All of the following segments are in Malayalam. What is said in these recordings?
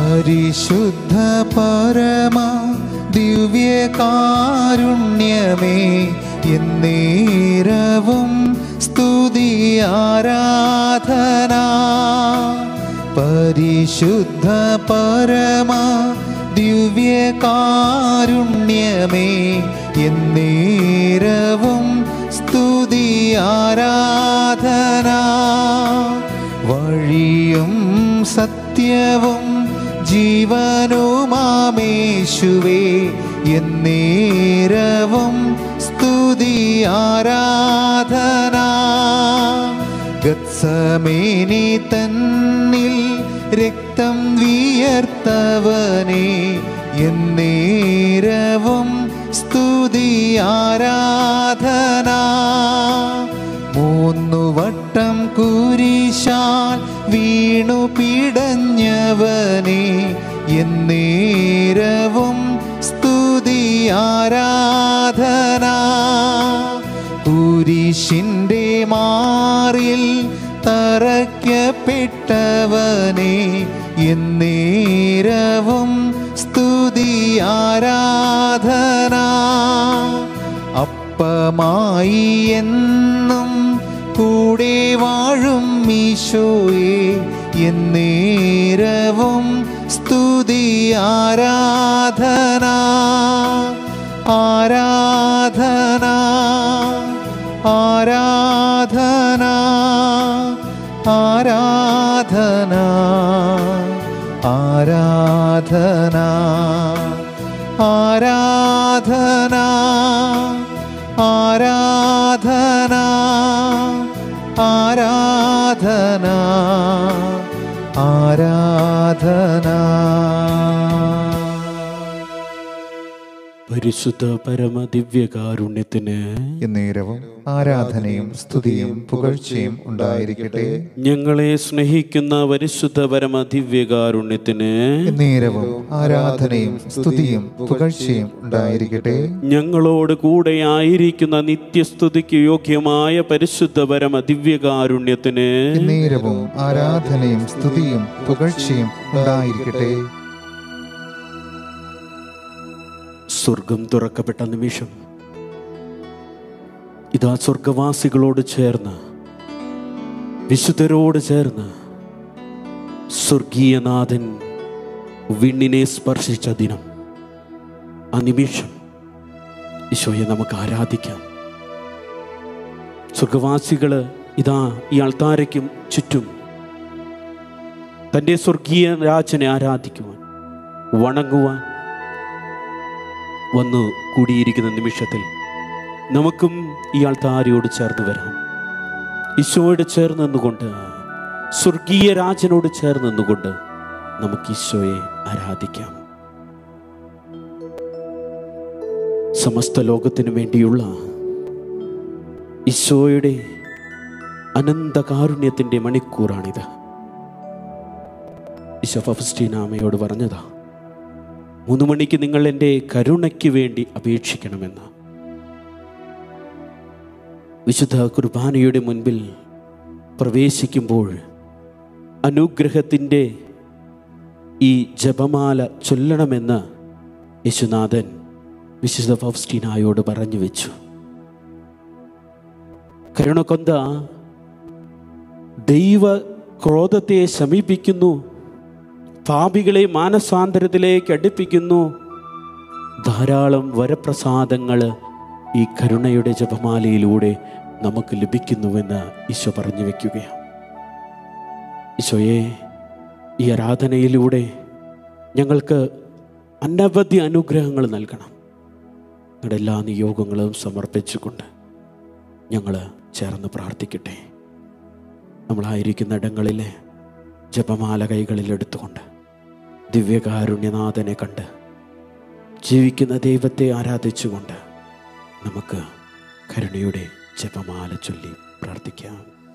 പരിശുദ്ധ പരമ ദിവ്യകാരുണ്യമേ എന്നേരവും സ്തുതി ആരാധന പരിശുദ്ധ പരമ ദിവ്യകാരുണ്യമേ എന്നേരവും സ്തുതി ആരാധന വഴിയും സത്യവും ജീവനുമാമേശുവേ എന്നേരവും സ്തുതി ആരാധന ഗത്സമേനി തന്നിൽ രക്തം വിയർത്തവനെ എന്നേരവും സ്തുതി ആരാധന മൂന്നു വട്ടം കുരിശാൽ വീണു പിടഞ്ഞവനെ എന്നേരവും സ്തുതി ആരാധന കുരിശിൻ്റെ മാറിൽ തറയ്ക്കപ്പെട്ടവനെ എന്നേരവും സ്തുതി ആരാധന അപ്പമായി എന്നും കൂടെ വാഴും ഈശോയെ എന്നേരവും സ്തുതി ആരാധന ആരാധന ആരാധന ആരാധന ആരാധന ആരാധന ആരാധന ആരാധന ആരാധന പരിശുദ്ധ പരമ ദിവ്യകാരുണ്യത്തിന് എന്നേരവും ആരാധനയും സ്തുതിയും പുകഴ്ചയും ഉണ്ടായിരിക്കട്ടെ ഞങ്ങളെ സ്നേഹിക്കുന്ന പരിശുദ്ധ പരമ ദിവ്യകാരുണ്യത്തിന് എന്നേരവും ആരാധനയും സ്തുതിയും പുകഴ്ചയും ഉണ്ടായിരിക്കട്ടെ ഞങ്ങളോട് കൂടെ ആയിരിക്കുന്ന നിത്യസ്തുതിക്ക് യോഗ്യമായ പരിശുദ്ധ പരമ ദിവ്യകാരുണ്യത്തിന് എന്നേരവും ആരാധനയും സ്തുതിയും പുകഴ്ചയും ഉണ്ടായിരിക്കട്ടെ സ്വർഗം തുറക്കപ്പെട്ട നിമിഷം ഇതാ സ്വർഗവാസികളോട് ചേർന്ന് വിശുദ്ധരോട് ചേർന്ന് സ്വർഗീയനാഥൻ വിണ്ണിനെ സ്പർശിച്ച ദിനം ആ നിമിഷം ഈശോയെ നമുക്ക് ആരാധിക്കാം സ്വർഗവാസികള് ഇതാ ഈ അൾത്താരയ്ക്കും ചുറ്റും തൻ്റെ സ്വർഗീയ രാജനെ ആരാധിക്കുവാൻ വണങ്ങുവാൻ വന്നു കൂടിയിരിക്കുന്ന നിമിഷത്തിൽ നമുക്കും ഈ ആൾത്താരയോട് ചേർന്ന് വരാം ഈശോയോട് ചേർന്ന് നിന്നുകൊണ്ട് സ്വർഗീയ രാജനോട് ചേർന്ന് നിന്നുകൊണ്ട് നമുക്ക് ഈശോയെ ആരാധിക്കാം സമസ്ത ലോകത്തിനു വേണ്ടിയുള്ള ഈശോയുടെ അനന്തകാരുണ്യത്തിൻ്റെ മണിക്കൂറാണിത് ഈശോ ഫസ്റ്റീനാമയോട് പറഞ്ഞതാ മൂന്ന് മണിക്ക് നിങ്ങൾ എൻ്റെ കരുണയ്ക്ക് വേണ്ടി അപേക്ഷിക്കണമെന്ന് വിശുദ്ധ കുർബാനയുടെ മുൻപിൽ പ്രവേശിക്കുമ്പോൾ അനുഗ്രഹത്തിൻ്റെ ഈ ജപമാല ചൊല്ലണമെന്ന് യേശുനാഥൻ വിശുദ്ധ ഫൗസ്റ്റീനായോട് പറഞ്ഞു വെച്ചു കരുണക്കൊന്ത ദൈവ ക്രോധത്തെ ശമീപിക്കുന്നു പാപികളെ മാനസാന്തരത്തിലേക്ക് അടുപ്പിക്കുന്നു ധാരാളം വരപ്രസാദങ്ങൾ ഈ കരുണയുടെ ജപമാലയിലൂടെ നമുക്ക് ലഭിക്കുന്നുവെന്ന് ഈശോ പറഞ്ഞു വെക്കുകയാണ് ഈശോയെ ഈ ആരാധനയിലൂടെ ഞങ്ങൾക്ക് അനവധി അനുഗ്രഹങ്ങൾ നൽകണം ഞങ്ങളുടെ എല്ലാ നിയോഗങ്ങളും സമർപ്പിച്ചുകൊണ്ട് ഞങ്ങൾ ചേർന്ന് പ്രാർത്ഥിക്കട്ടെ നമ്മളായിരിക്കുന്ന ഇടങ്ങളിലെ ജപമാല കൈകളിൽ എടുത്തുകൊണ്ട് ദിവ്യകാരുണ്യനാഥനെ കണ്ട് ജീവിക്കുന്ന ദൈവത്തെ ആരാധിച്ചുകൊണ്ട് നമുക്ക് കരുണയുടെ ജപമാല ചൊല്ലി പ്രാർത്ഥിക്കാം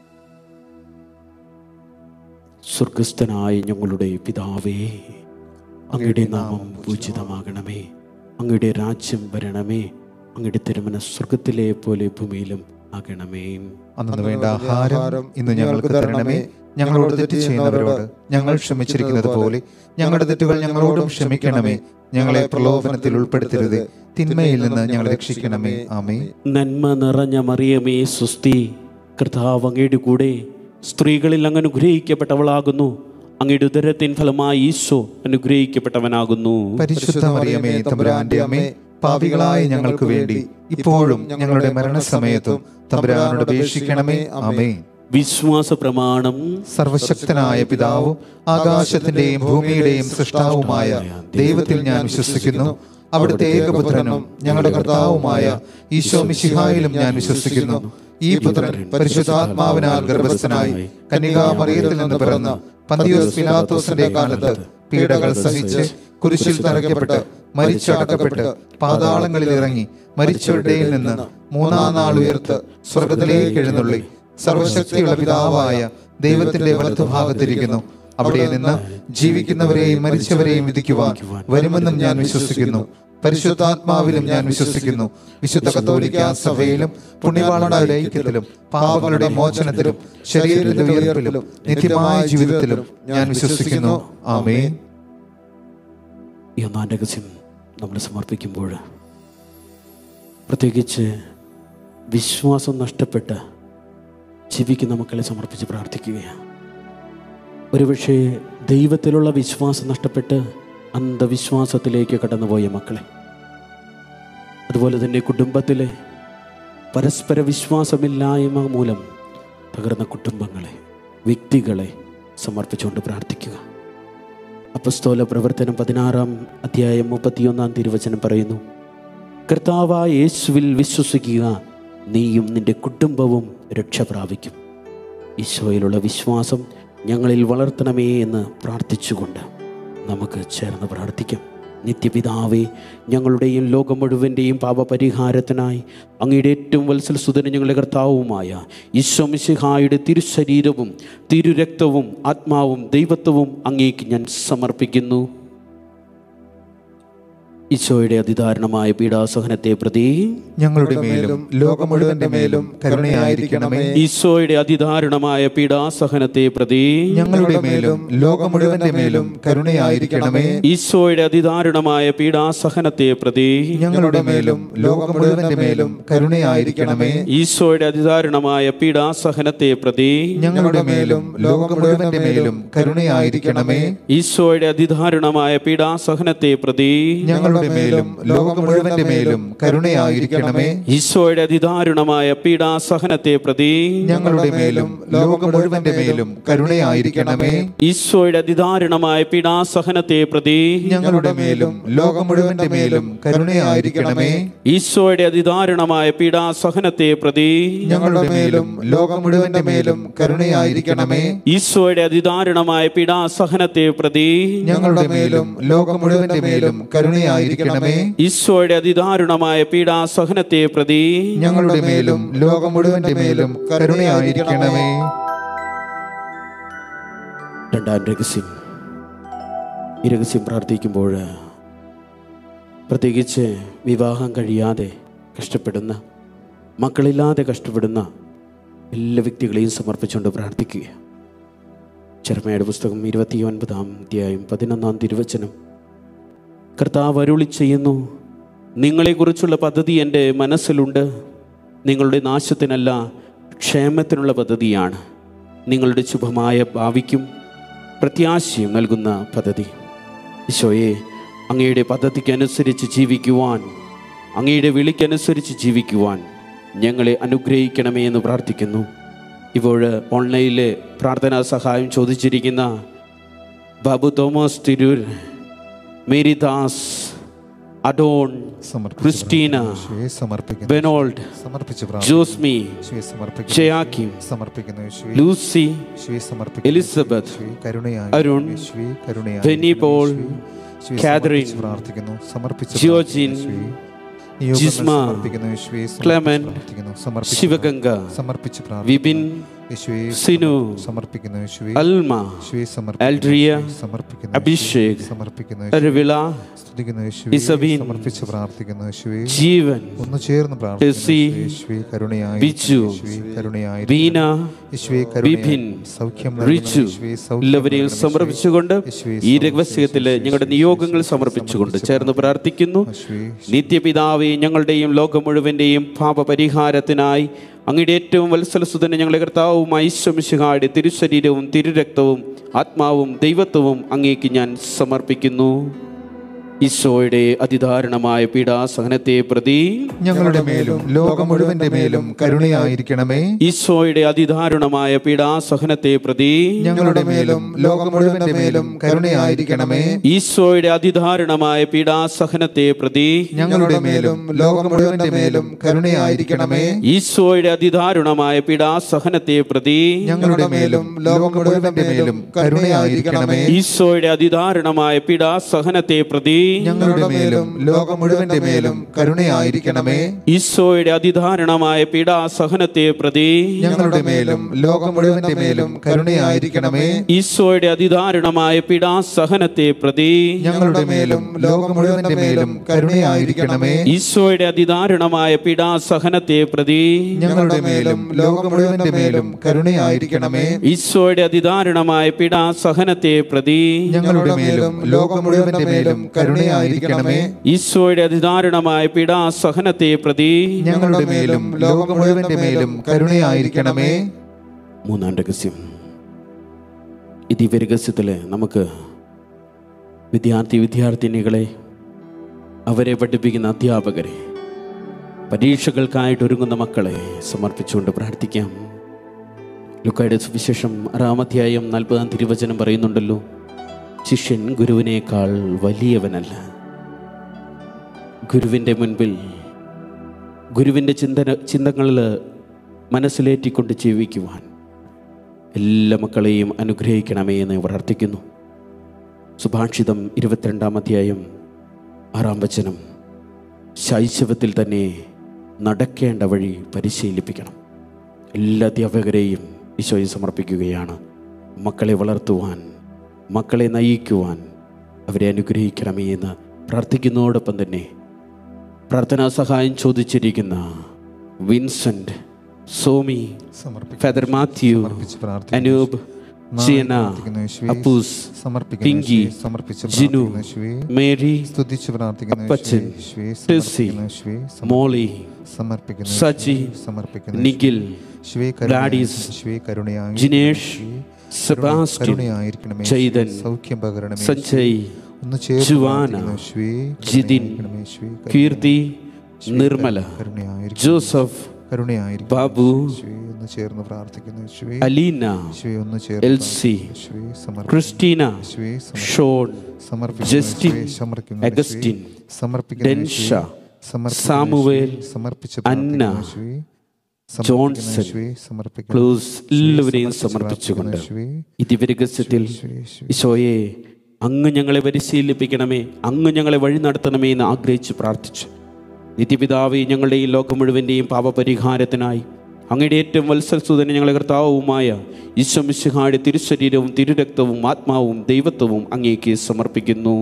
സ്വർഗസ്ഥനായ ഞങ്ങളുടെ പിതാവേ അങ്ങയുടെ നാമം പൂജിതമാകണമേ അങ്ങയുടെ രാജ്യം വരണമേ അങ്ങയുടെ തിരുമന സ്വർഗത്തിലെ പോലെ ഭൂമിയിലും ആകണമേ അന്നു വേണ്ട ആഹാരം ഇന്ന് ഞങ്ങൾക്ക് തരണമേ ഞങ്ങളോട് തെറ്റ് ചെയ്യുന്നവരോട് ഞങ്ങൾ ക്ഷമിച്ചിരിക്കുന്നത് പോലെ ഞങ്ങളുടെ തെറ്റുകൾ ഞങ്ങളോടും ക്ഷമിക്കണമേ ഞങ്ങളെ പ്രലോഭനത്തിൽ ഉൾപ്പെടുത്തരുത് തിന്മയിൽ നിന്ന് ഞങ്ങളെ രക്ഷിക്കണമേ ആമേ നന്മ നിറഞ്ഞ മറിയമേ സുസ്തി കർത്താവ് അങ്ങയുടെ കൂടെ സ്ത്രീകളിൽ അങ്ങ് അനുഗ്രഹിക്കപ്പെട്ടവളാകുന്നു അങ്ങയുടെ ഉദരത്തിൻ ഫലമായി ഈശോ അനുഗ്രഹിക്കപ്പെട്ടവനാകുന്നു പരിശുദ്ധ മറിയമേ തമ്പുരാന്റെ അമ്മേ പാപികളായ ഞങ്ങൾക്ക് വേണ്ടി ഇപ്പോഴും ഞങ്ങളുടെ മരണസമയത്തും തമ്പുരാനോട് അപേക്ഷിക്കണമേ ആമേ വിശ്വാസ പ്രമാണം സർവശക്തനായ പിതാവും ആകാശത്തിന്റെയും ഭൂമിയുടെയും സൃഷ്ടാവുമായ ദൈവത്തിൽ ഞാൻ വിശ്വസിക്കുന്നു അവിടുത്തെ ഏകപുത്രനും ഞങ്ങളുടെ കർത്താവുമായ ഈശോ മിശിഹായിലും ഞാൻ വിശ്വസിക്കുന്നു ഈ പുത്രൻ പരിശുദ്ധാത്മാവിനാൽ ഗർഭസ്ഥനായി കന്യകാമറിയത്തിൽ നിന്ന് പിറന്ന് പന്തിയോസ് പിലാത്തോസിന്റെ കാലത്ത് പീഡകൾ സഹിച്ച് കുരിശിൽ തറയ്ക്കപ്പെട്ട് മരിച്ചടക്കപ്പെട്ട് പാതാളങ്ങളിൽ ഇറങ്ങി മരിച്ചവരുടെയിൽ നിന്ന് മൂന്നാം നാൾ ഉയർത്ത് സ്വർഗത്തിലേക്ക് എഴുന്നള്ളി സർവശക്തിയുള്ള പിതാവായ ദൈവത്തിന്റെ വലത്തുഭാഗത്തിരിക്കുന്നു അവിടെ നിന്ന് ജീവിക്കുന്നവരെയും മരിച്ചവരെയും വിധിക്കുവാൻ വരുമെന്നും ഞാൻ വിശ്വസിക്കുന്നു പരിശുദ്ധാത്മാവിലും ഞാൻ വിശ്വസിക്കുന്നു വിശുദ്ധ കത്തോലിക്ക സഭയിലും പുണ്യവാളയുടെ ഐക്യത്തിലും പാപങ്ങളുടെ മോചനത്തിലും ശരീരത്തിന്റെ ഉയർപ്പിലും നിത്യമായ ജീവിതത്തിലും ഞാൻ വിശ്വസിക്കുന്നു ആമേൻ ഈ ഒന്നാം രഹസ്യം നമ്മൾ സമർപ്പിക്കുമ്പോൾ പ്രത്യേകിച്ച് വിശ്വാസം നഷ്ടപ്പെട്ട് ജീവിക്കുന്ന മക്കളെ സമർപ്പിച്ച് പ്രാർത്ഥിക്കുകയാണ് ഒരുപക്ഷെ ദൈവത്തിലുള്ള വിശ്വാസം നഷ്ടപ്പെട്ട് അന്ധവിശ്വാസത്തിലേക്ക് കടന്നുപോയ മക്കളെ അതുപോലെ തന്നെ കുടുംബത്തിലെ പരസ്പര വിശ്വാസമില്ലായ്മ മൂലം തകർന്ന കുടുംബങ്ങളെ വ്യക്തികളെ സമർപ്പിച്ചുകൊണ്ട് പ്രാർത്ഥിക്കുക അപ്പസ്തോല പ്രവർത്തനം പതിനാറാം അധ്യായം മുപ്പത്തിയൊന്നാം തിരുവചനം പറയുന്നു കർത്താവായ യേശുവിൽ വിശ്വസിക്കുക നീയും നിന്റെ കുടുംബവും രക്ഷ പ്രാപിക്കും ഈശോയിലുള്ള വിശ്വാസം ഞങ്ങളിൽ വളർത്തണമേ എന്ന് പ്രാർത്ഥിച്ചുകൊണ്ട് നമുക്ക് ചേർന്ന് പ്രാർത്ഥിക്കാം നിത്യപിതാവേ ഞങ്ങളുടെയും ലോകം മുഴുവൻ്റെയും പാപപരിഹാരത്തിനായി അങ്ങയുടെ ഏറ്റവും വത്സലസുതനും ഞങ്ങളുടെ കർത്താവുമായ ഈശ്വമിശിഹായുടെ തിരുശരീരവും തിരുരക്തവും ആത്മാവും ദൈവത്വവും അങ്ങേക്ക് ഞാൻ സമർപ്പിക്കുന്നു ഈശോയുടെ അതിദാരുണമായ പീഡാസഹനത്തെ പ്രതി ഞങ്ങളുടെ മേലും ലോകം മുഴുവന്റെ മേലും കരുണയായിരിക്കണമേ ഈശോയുടെ അതിദാരുണമായ പീഡാസഹനത്തെ പ്രതി ഞങ്ങളുടെ മേലും ലോകം മുഴുവന്റെ മേലും കരുണയായിരിക്കണമേ ഈശോയുടെ അതിദാരുണമായ പീഡാസഹനത്തെ പ്രതി ഞങ്ങളുടെ മേലും ലോകം മുഴുവന്റെ മേലും കരുണയായിരിക്കണമേ ഈശോയുടെ അതിദാരുണമായ പീഡാസഹനത്തെ പ്രതി ഞങ്ങളുടെ മേലും ലോകം മുഴുവന്റെ മേലും കരുണയായിരിക്കണമേ ഈശോയുടെ അതിദാരുണമായ പീഡാസഹനത്തെ പ്രതി ഞങ്ങളുടെ മേലും ലോകം മുഴുവന്റെ മേലും കരുണയായിരിക്കണമേ ഈശോയുടെ അതിദാരുണമായ പീഡാസഹനത്തെ പ്രതി ഞങ്ങളുടെ മേലും ലോകം മുഴുവന്റെ മേലും കരുണയായിരിക്കണമേ ഈശോയുടെ അതിദാരുണമായ പീഡാസഹനത്തെ പ്രതി ഞങ്ങളുടെ മേലും ലോകം മുഴുവന്റെ മേലും കരുണയായിരിക്കണമേ ഈശോയുടെ അതിദാരുണമായ പീഡാസഹനത്തെ പ്രതി ഞങ്ങളുടെ മേലും ലോകം മുഴുവന്റെ മേലും കരുണയായിരിക്കണമേ ഈശോയുടെ അതിദാരുണമായ പീഡാസഹനത്തെ പ്രതി ഞങ്ങളുടെ മേലും ലോകം മുഴുവന്റെ മേലും കരുണയായിരിക്കണമേ ഈശോയുടെ അതിദാരുണമായ പീഡാസഹനത്തെ പ്രതി ഞങ്ങളുടെ മേലും ലോകം മുഴുവന്റെ മേലും കരുണയായിരിക്കണമേ രണ്ടാം രഹസ്യം ഈ രഹസ്യം പ്രാർത്ഥിക്കുമ്പോൾ പ്രത്യേകിച്ച് വിവാഹം കഴിയാതെ കഷ്ടപ്പെടുന്ന മക്കളില്ലാതെ കഷ്ടപ്പെടുന്ന എല്ലാ വ്യക്തികളെയും സമർപ്പിച്ചുകൊണ്ട് പ്രാർത്ഥിക്കുക ചെറുമയുടെ പുസ്തകം ഇരുപത്തി ഒൻപതാം അധ്യായം പതിനൊന്നാം തിരുവചനം കർത്താവ് അരുളി ചെയ്യുന്നു നിങ്ങളെക്കുറിച്ചുള്ള പദ്ധതി എൻ്റെ മനസ്സിലുണ്ട് നിങ്ങളുടെ നാശത്തിനല്ല ക്ഷേമത്തിനുള്ള പദ്ധതിയാണ് നിങ്ങളുടെ ശുഭമായ ഭാവിക്കും പ്രത്യാശയും നൽകുന്ന പദ്ധതി ഈശോയെ അങ്ങയുടെ പദ്ധതിക്കനുസരിച്ച് ജീവിക്കുവാൻ അങ്ങയുടെ വിളിക്കനുസരിച്ച് ജീവിക്കുവാൻ ഞങ്ങളെ അനുഗ്രഹിക്കണമേ എന്ന് പ്രാർത്ഥിക്കുന്നു ഇപ്പോൾ ഓൺലൈനിൽ പ്രാർത്ഥനാ സഹായം ചോദിച്ചിരിക്കുന്ന ബാബു തോമസ് തിരൂർ മേരിദാസ് അഡോൺ സമർപ്പിച്ച് ക്രിസ്റ്റീന യേശുവേ സമർപ്പിക്കുന്നു ബെനോൾഡ് സമർപ്പിച്ച് പ്രാർത്ഥിക്കുന്നു. ജോസ്മി യേശുവേ സമർപ്പിക്കുന്നു ഷയാക്കിം സമർപ്പിക്കുന്നു യേശുവേ ലൂസി യേശുവേ സമർപ്പിക്കുന്നു എലിസബത്ത് യേശുവേ കരുണയായി അരുൺ, യേശുവേ കരുണയായി ബെന്നി പോൾ, യേശുവേ കാതറിൻ, സമർപ്പിച്ച് പ്രാർത്ഥിക്കുന്നു സമർപ്പിച്ച് ജിയോജിൻ, പ്രാർത്ഥിക്കുന്നു യേശുവേ. നിയോഗങ്ങൾ ജിസ്മ, സമർപ്പിക്കുന്നു യേശുവേ സമർപ്പിച്ച് ക്ലെമൻ, പ്രാർത്ഥിക്കുന്നു സമർപ്പിച്ച് ശിവഗംഗ സമർപ്പിച്ച് വിപിൻ പ്രാർത്ഥിക്കുന്നു യേശുവേ സിനു സമർപ്പിക്കുന്നു യേശുവേ അൽമ യേശുവേ സമർപ്പിക്കുന്നു ആൽഡ്രിയ യേശുവേ, സമർപ്പിക്കുന്നു യേശുവേ, അഭിഷേക് സമർപ്പിക്കുന്നു യേശുവേ, രവിള സ്തുതിക്കുന്നു യേശുവേ ഇസബീൻ, സമർപ്പിച്ച് പ്രാർത്ഥിക്കുന്നു യേശുവേ ജീവൻ ഒന്ന് ചേർന്ന് പ്രാർത്ഥിക്കുന്നു ടെസ്സി, യേശുവേ കരുണയായി ബിജു, യേശുവേ കരുണയായി വീണ യേശുവേ വിപിൻ, കരുണയായി സൗഖ്യം നൽകണം റിച്ചു യേശുവേ, സൗഖ്യം എല്ലാവരെയും നൽകണം സമർപ്പിച്ചുകൊണ്ട് യേശുവേ, ഈ സമർപ്പിച്ച് രഹസ്യത്തില് യേശുവേ, ഞങ്ങളുടെ യേശുവേ, നിയോഗങ്ങൾ യേശുവേ, സമർപ്പിച്ചുകൊണ്ട് സമർപ്പിച്ച് ചേർന്ന് പ്രാർത്ഥിക്കുന്നു യേശുവേ, നിത്യപിതാവേ ഞങ്ങളുടെയും ലോകം മുഴുവൻ്റെയും പാപപരിഹാരത്തിനായി അങ്ങയുടെ ഏറ്റവും വത്സലസുതനെ ഞങ്ങളുടെ കർത്താവുമായി ഈശ്വമിശുഹായുടെ തിരുശരീരവും തിരുരക്തവും ആത്മാവും ദൈവത്വവും അങ്ങേക്ക് ഞാൻ സമർപ്പിക്കുന്നു ഈശോയുടെ അതിദാരുണമായ പീഡാസഹനത്തെ പ്രതി ഞങ്ങളുടെ മേലും ലോകം മുഴുവന്റെ മേലും കരുണയായിരിക്കണമേ ഈശോയുടെ അതിദാരുണമായ പീഡാസഹനത്തെ പ്രതി ഞങ്ങളുടെ മേലും ലോകം മുഴുവന്റെ മേലും കരുണയായിരിക്കണമേ ഈശോയുടെ അതിദാരുണമായ പീഡാസഹനത്തെ പ്രതി ഞങ്ങളുടെ മേലും ലോകം മുഴുവന്റെ മേലും കരുണയായിരിക്കണമേ ഈശോയുടെ അതിദാരുണമായ പീഡാസഹനത്തെ പ്രതി ഞങ്ങളുടെ മേലും ലോകം മുഴുവന്റെ മേലും കരുണയായിരിക്കണമേ ഈശോയുടെ അതിദാരുണമായ പീഡാസഹനത്തെ പ്രതി ഞങ്ങളുടെ മേലും ലോകം മുഴുവന്റെ മേലും കരുണയായിരിക്കണമേ ഈശോയുടെ അതിദാരുണമായ പീഡാസഹനത്തെ പ്രതി ഞങ്ങളുടെ മേലും ലോകം മുഴുവന്റെ മേലും കരുണയായിരിക്കണമേ ഈശോയുടെ അതിദാരുണമായ പീഡാസഹനത്തെ പ്രതി ഞങ്ങളുടെ മേലും ലോകം മുഴുവന്റെ മേലും കരുണയായിരിക്കണമേ ഈശോയുടെ അതിദാരുണമായ പീഡാസഹനത്തെ പ്രതി ഞങ്ങളുടെ മേലും ലോകം മുഴുവന്റെ മേലും കരുണയായിരിക്കണമേ ഈശോയുടെ അതിദാരുണമായ പീഡാസഹനത്തെ പ്രതി ഞങ്ങളുടെ മേലും ലോകം മുഴുവന്റെ മേലും കരുണയായിരിക്കണമേ ഈശോയുടെ അതിദാരുണമായ പീഡാസഹനത്തെ പ്രതി ഞങ്ങളുടെ മേലും ലോകം മുഴുവന്റെ മേലും കരുണയായിരിക്കണമേ മൂന്നാം രഹസ്യം ഈ ദിവ്യരഹസ്യത്തിൽ നമുക്ക് വിദ്യാർത്ഥി വിദ്യാർത്ഥിനികളെ അവരെ പഠിപ്പിക്കുന്ന അധ്യാപകരെ പരീക്ഷകൾക്കായിട്ട് ഒരുങ്ങുന്ന മക്കളെ സമർപ്പിച്ചുകൊണ്ട് പ്രാർത്ഥിക്കാം ലുക്കായുടെ സുവിശേഷം ആറാമധ്യായം നാൽപ്പതാം തിരുവചനം പറയുന്നുണ്ടല്ലോ ശിഷ്യൻ ഗുരുവിനേക്കാൾ വലിയവനല്ല ഗുരുവിൻ്റെ മുൻപിൽ ഗുരുവിൻ്റെ ചിന്തന ചിന്തകളിൽ മനസ്സിലേറ്റിക്കൊണ്ട് ജീവിക്കുവാൻ എല്ലാ മക്കളെയും അനുഗ്രഹിക്കണമേ എന്ന് പ്രാർത്ഥിക്കുന്നു സുഭാഷിതം ഇരുപത്തിരണ്ടാം അധ്യായം ആറാം വചനം ശൈശവത്തിൽ തന്നെ നടക്കേണ്ട വഴി പരിശീലിപ്പിക്കണം എല്ലാ അധ്യാപകരെയും ഈശോയെ സമർപ്പിക്കുകയാണ് മക്കളെ വളർത്തുവാൻ മക്കളെ നയിക്കുവാൻ അവരെ അനുഗ്രഹിക്കണമേ എന്ന് പ്രാർത്ഥിക്കുന്നതോടൊപ്പം തന്നെ പ്രാർത്ഥനാ സഹായം ചോദിച്ചിരിക്കുന്ന വിൻസെന്റ് സോമി സമർപ്പിക്കുന്നു ഫാദർ മാത്യു സമർപ്പിച്ച് പ്രാർത്ഥിക്കുന്നു. അനൂപ് ജിയന പ്രാർത്ഥിക്കുന്നു യേശുവേ. അപ്പൂസ് സമർപ്പിക്കുന്നു പിങ്കി യേശുവേ. സമർപ്പിച്ച് ജിനു പ്രാർത്ഥിക്കുന്നു യേശുവേ. മേരി സ്തുതിച്ച് പ്രാർത്ഥിക്കുന്നു അപ്പച്ചൻ, യേശുവേ. ടെസ്സി, സമർപ്പിക്കുന്നു യേശുവേ. മോളി സമർപ്പിക്കുന്നു സജി, യേശുവേ. സമർപ്പിക്കുന്നു നിഖിൽ യേശുവേ. കരുണയായി- ഗ്ലാഡീസ്, യേശുവേ കരുണയായി ജിനേഷ് യേശുവേ. സെബാസ്റ്റ്യൻ കരുണയായിരിക്കണമേ ചൈതൻ, യേശുവേ. സൗഖ്യം പകരണമേ സഞ്ജയ് ഒന്ന് ചേർന്ന് ജുവാന, പ്രാർത്ഥിക്കുന്നു യേശുവേ. ജിതിൻ, കരുണയായിരിക്കണമേ യേശുവേ. കീർത്തി യേശുവേ. നിർമ്മല കരുണയായിരിക്കണമേ. ജോസഫ് കരുണയായിരിക്കണമേ. ബാബു, യേശുവേ. ഒന്ന് ചേർന്ന് പ്രാർത്ഥിക്കുന്നു യേശുവേ. അലീന യേശുവേ. ഒന്ന് ചേർന്ന് എൽസി, പ്രാർത്ഥിക്കുന്നു യേശുവേ. സമർപ്പിക്കുന്നു ക്രിസ്റ്റീന യേശുവേ. സമർപ്പിക്കുന്നു. ഷോൺ സമർപ്പിക്കുന്നു ജസ്റ്റിൻ, യേശുവേ. സമർപ്പിക്കുന്നു അഗസ്റ്റിൻ, യേശുവേ. സമർപ്പിക്കുന്നു ഡെൻഷ, യേശുവേ. സമർപ്പിക്കുന്നു സാമുവേൽ, യേശുവേ. സമർപ്പിച്ച് അന്ന, പ്രാർത്ഥിക്കുന്നു യേശുവേ. സമർപ്പിക്കുന്നു ജോൺസൺ, യേശുവേ. സമർപ്പിക്കുന്നു ക്ലൂസ് യേശുവേ. എല്ലാവരെയും സമർപ്പിച്ച് സമർപ്പിച്ചുകൊണ്ട് പ്രാർത്ഥിക്കുന്നു യേശുവേ. ഈ ദിവ്യരഹസ്യത്തിൽ യേശുവേ. യേശുവേ. ഈശോയെ അങ്ങ് ഞങ്ങളെ പരിശീലിപ്പിക്കണമേ അങ്ങ് ഞങ്ങളെ വഴി നടത്തണമേ എന്ന് ആഗ്രഹിച്ച് പ്രാർത്ഥിച്ചു നിത്യപിതാവേ ഞങ്ങളുടെ ഈ ലോകം മുഴുവൻ്റെയും പാപപരിഹാരത്തിനായി അങ്ങയുടെ ഏറ്റവും വത്സരസുതനെ ഞങ്ങളെ കർത്താവുമായ ഈശ്വമിശുഹായുടെ തിരുശരീരവും തിരുരക്തവും ആത്മാവും ദൈവത്വവും അങ്ങേക്ക് സമർപ്പിക്കുന്നു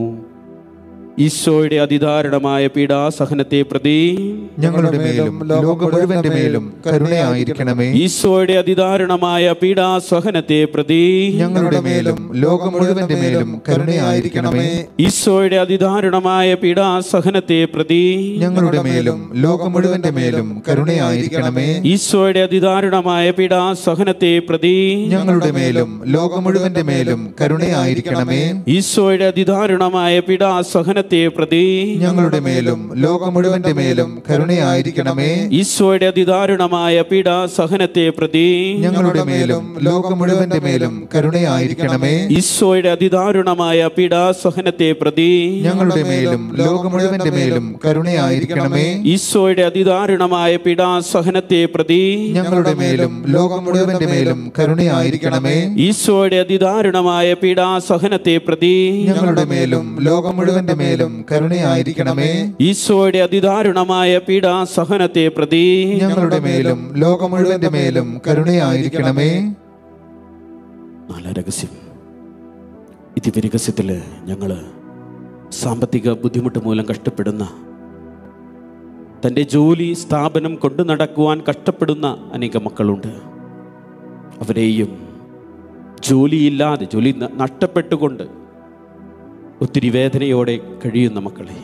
ഈശോയുടെ അതിദാരുണമായ പീഡാസഹനത്തെ പ്രതി ഞങ്ങളുടെ മേലും ലോകം മുഴുവന്റെ മേലും കരുണയായിരിക്കണമേ ഈശോയുടെ അതിദാരുണമായ പീഡാസഹനത്തെ പ്രതി ഞങ്ങളുടെ മേലും ലോകം മുഴുവന്റെ മേലും കരുണയായിരിക്കണമേ ഈശോയുടെ അതിദാരുണമായ പീഡാസഹനത്തെ പ്രതി ഞങ്ങളുടെ മേലും ലോകം മുഴുവന്റെ മേലും കരുണയായിരിക്കണമേ ഈശോയുടെ അതിദാരുണമായ പീഡാസഹനത്തെ പ്രതി ഞങ്ങളുടെ മേലും ലോകം മുഴുവന്റെ മേലും കരുണയായിരിക്കണമേ ഈശോയുടെ അതിദാരുണമായ പീഡാസഹനത്തെ പ്രതി ഞങ്ങളുടെ മേലും ലോകം മുഴുവന്റെ മേലും കരുണയായിരിക്കണമേ ഈശോയുടെ അതിദാരുണമായ പീഡാസഹനത്തെ പ്രതി ഞങ്ങളുടെ മേലും ലോകം മുഴുവന്റെ മേലും കരുണയായിരിക്കണമേ ഈശോയുടെ അതിദാരുണമായ പീഡാസഹനത്തെ പ്രതി ഞങ്ങളുടെ മേലും ലോകം മുഴുവന്റെ മേലും കരുണയായിരിക്കണമേ ഈശോയുടെ അതിദാരുണമായ പീഡാസഹനത്തെ പ്രതി ഞങ്ങളുടെ മേലും ലോകം മുഴുവന്റെ മേലും കരുണയായിരിക്കണമേ ഈശോയുടെ അതിദാരുണമായ പീഡാസഹനത്തെ പ്രതി ഞങ്ങളുടെ മേലും ലോകം മുഴുവന്റെ മേലും മേലും കരുണയായിരിക്കണമേ ഈശോയുടെ അതിദാരുണമായ പീഡാസഹനത്തെ പ്രതി ഞങ്ങളുടെ മേലും ലോകം മുഴുവന്റെ മേലും കരുണയായിരിക്കണമേ നാലാം രഹസ്യം ഇത് രഹസ്യത്തിൽ ഞങ്ങൾ സാമ്പത്തിക ബുദ്ധിമുട്ട് മൂലം കഷ്ടപ്പെടുന്ന തൻ്റെ ജോലി സ്ഥാപനം കൊണ്ടു നടക്കുവാൻ കഷ്ടപ്പെടുന്ന അനേക മക്കളുണ്ട് അവരെയും ജോലിയില്ലാതെ ജോലി ന- നഷ്ടപ്പെട്ടുകൊണ്ട് ഒത്തിരി വേദനയോടെ കഴിയുന്ന മക്കളെ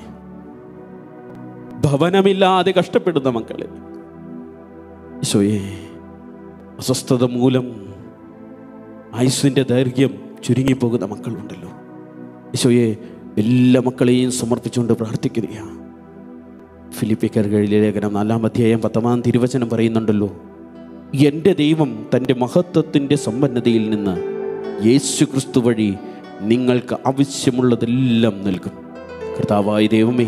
ഭവനമില്ലാതെ കഷ്ടപ്പെടുന്ന മക്കളെ ഈശോയെ അസ്വസ്ഥത മൂലം ആയുസ്സിൻ്റെ ദൈർഘ്യം ചുരുങ്ങിപ്പോകുന്ന മക്കളുണ്ടല്ലോ ഈശോയെ എല്ലാ മക്കളെയും സമർപ്പിച്ചുകൊണ്ട് പ്രാർത്ഥിക്കുകയാണ് ഫിലിപ്പിക്കറുകളിലെ ലേഖനം നാലാം അധ്യായം പത്താം തിരുവചനം പറയുന്നുണ്ടല്ലോ എൻ്റെ ദൈവം തൻ്റെ മഹത്വത്തിൻ്റെ സമ്പന്നതയിൽ നിന്ന് യേശു ക്രിസ്തു വഴി നിങ്ങൾക്ക് ആവശ്യമുള്ളതെല്ലാം നൽകും കർത്താവായ ദൈവമേ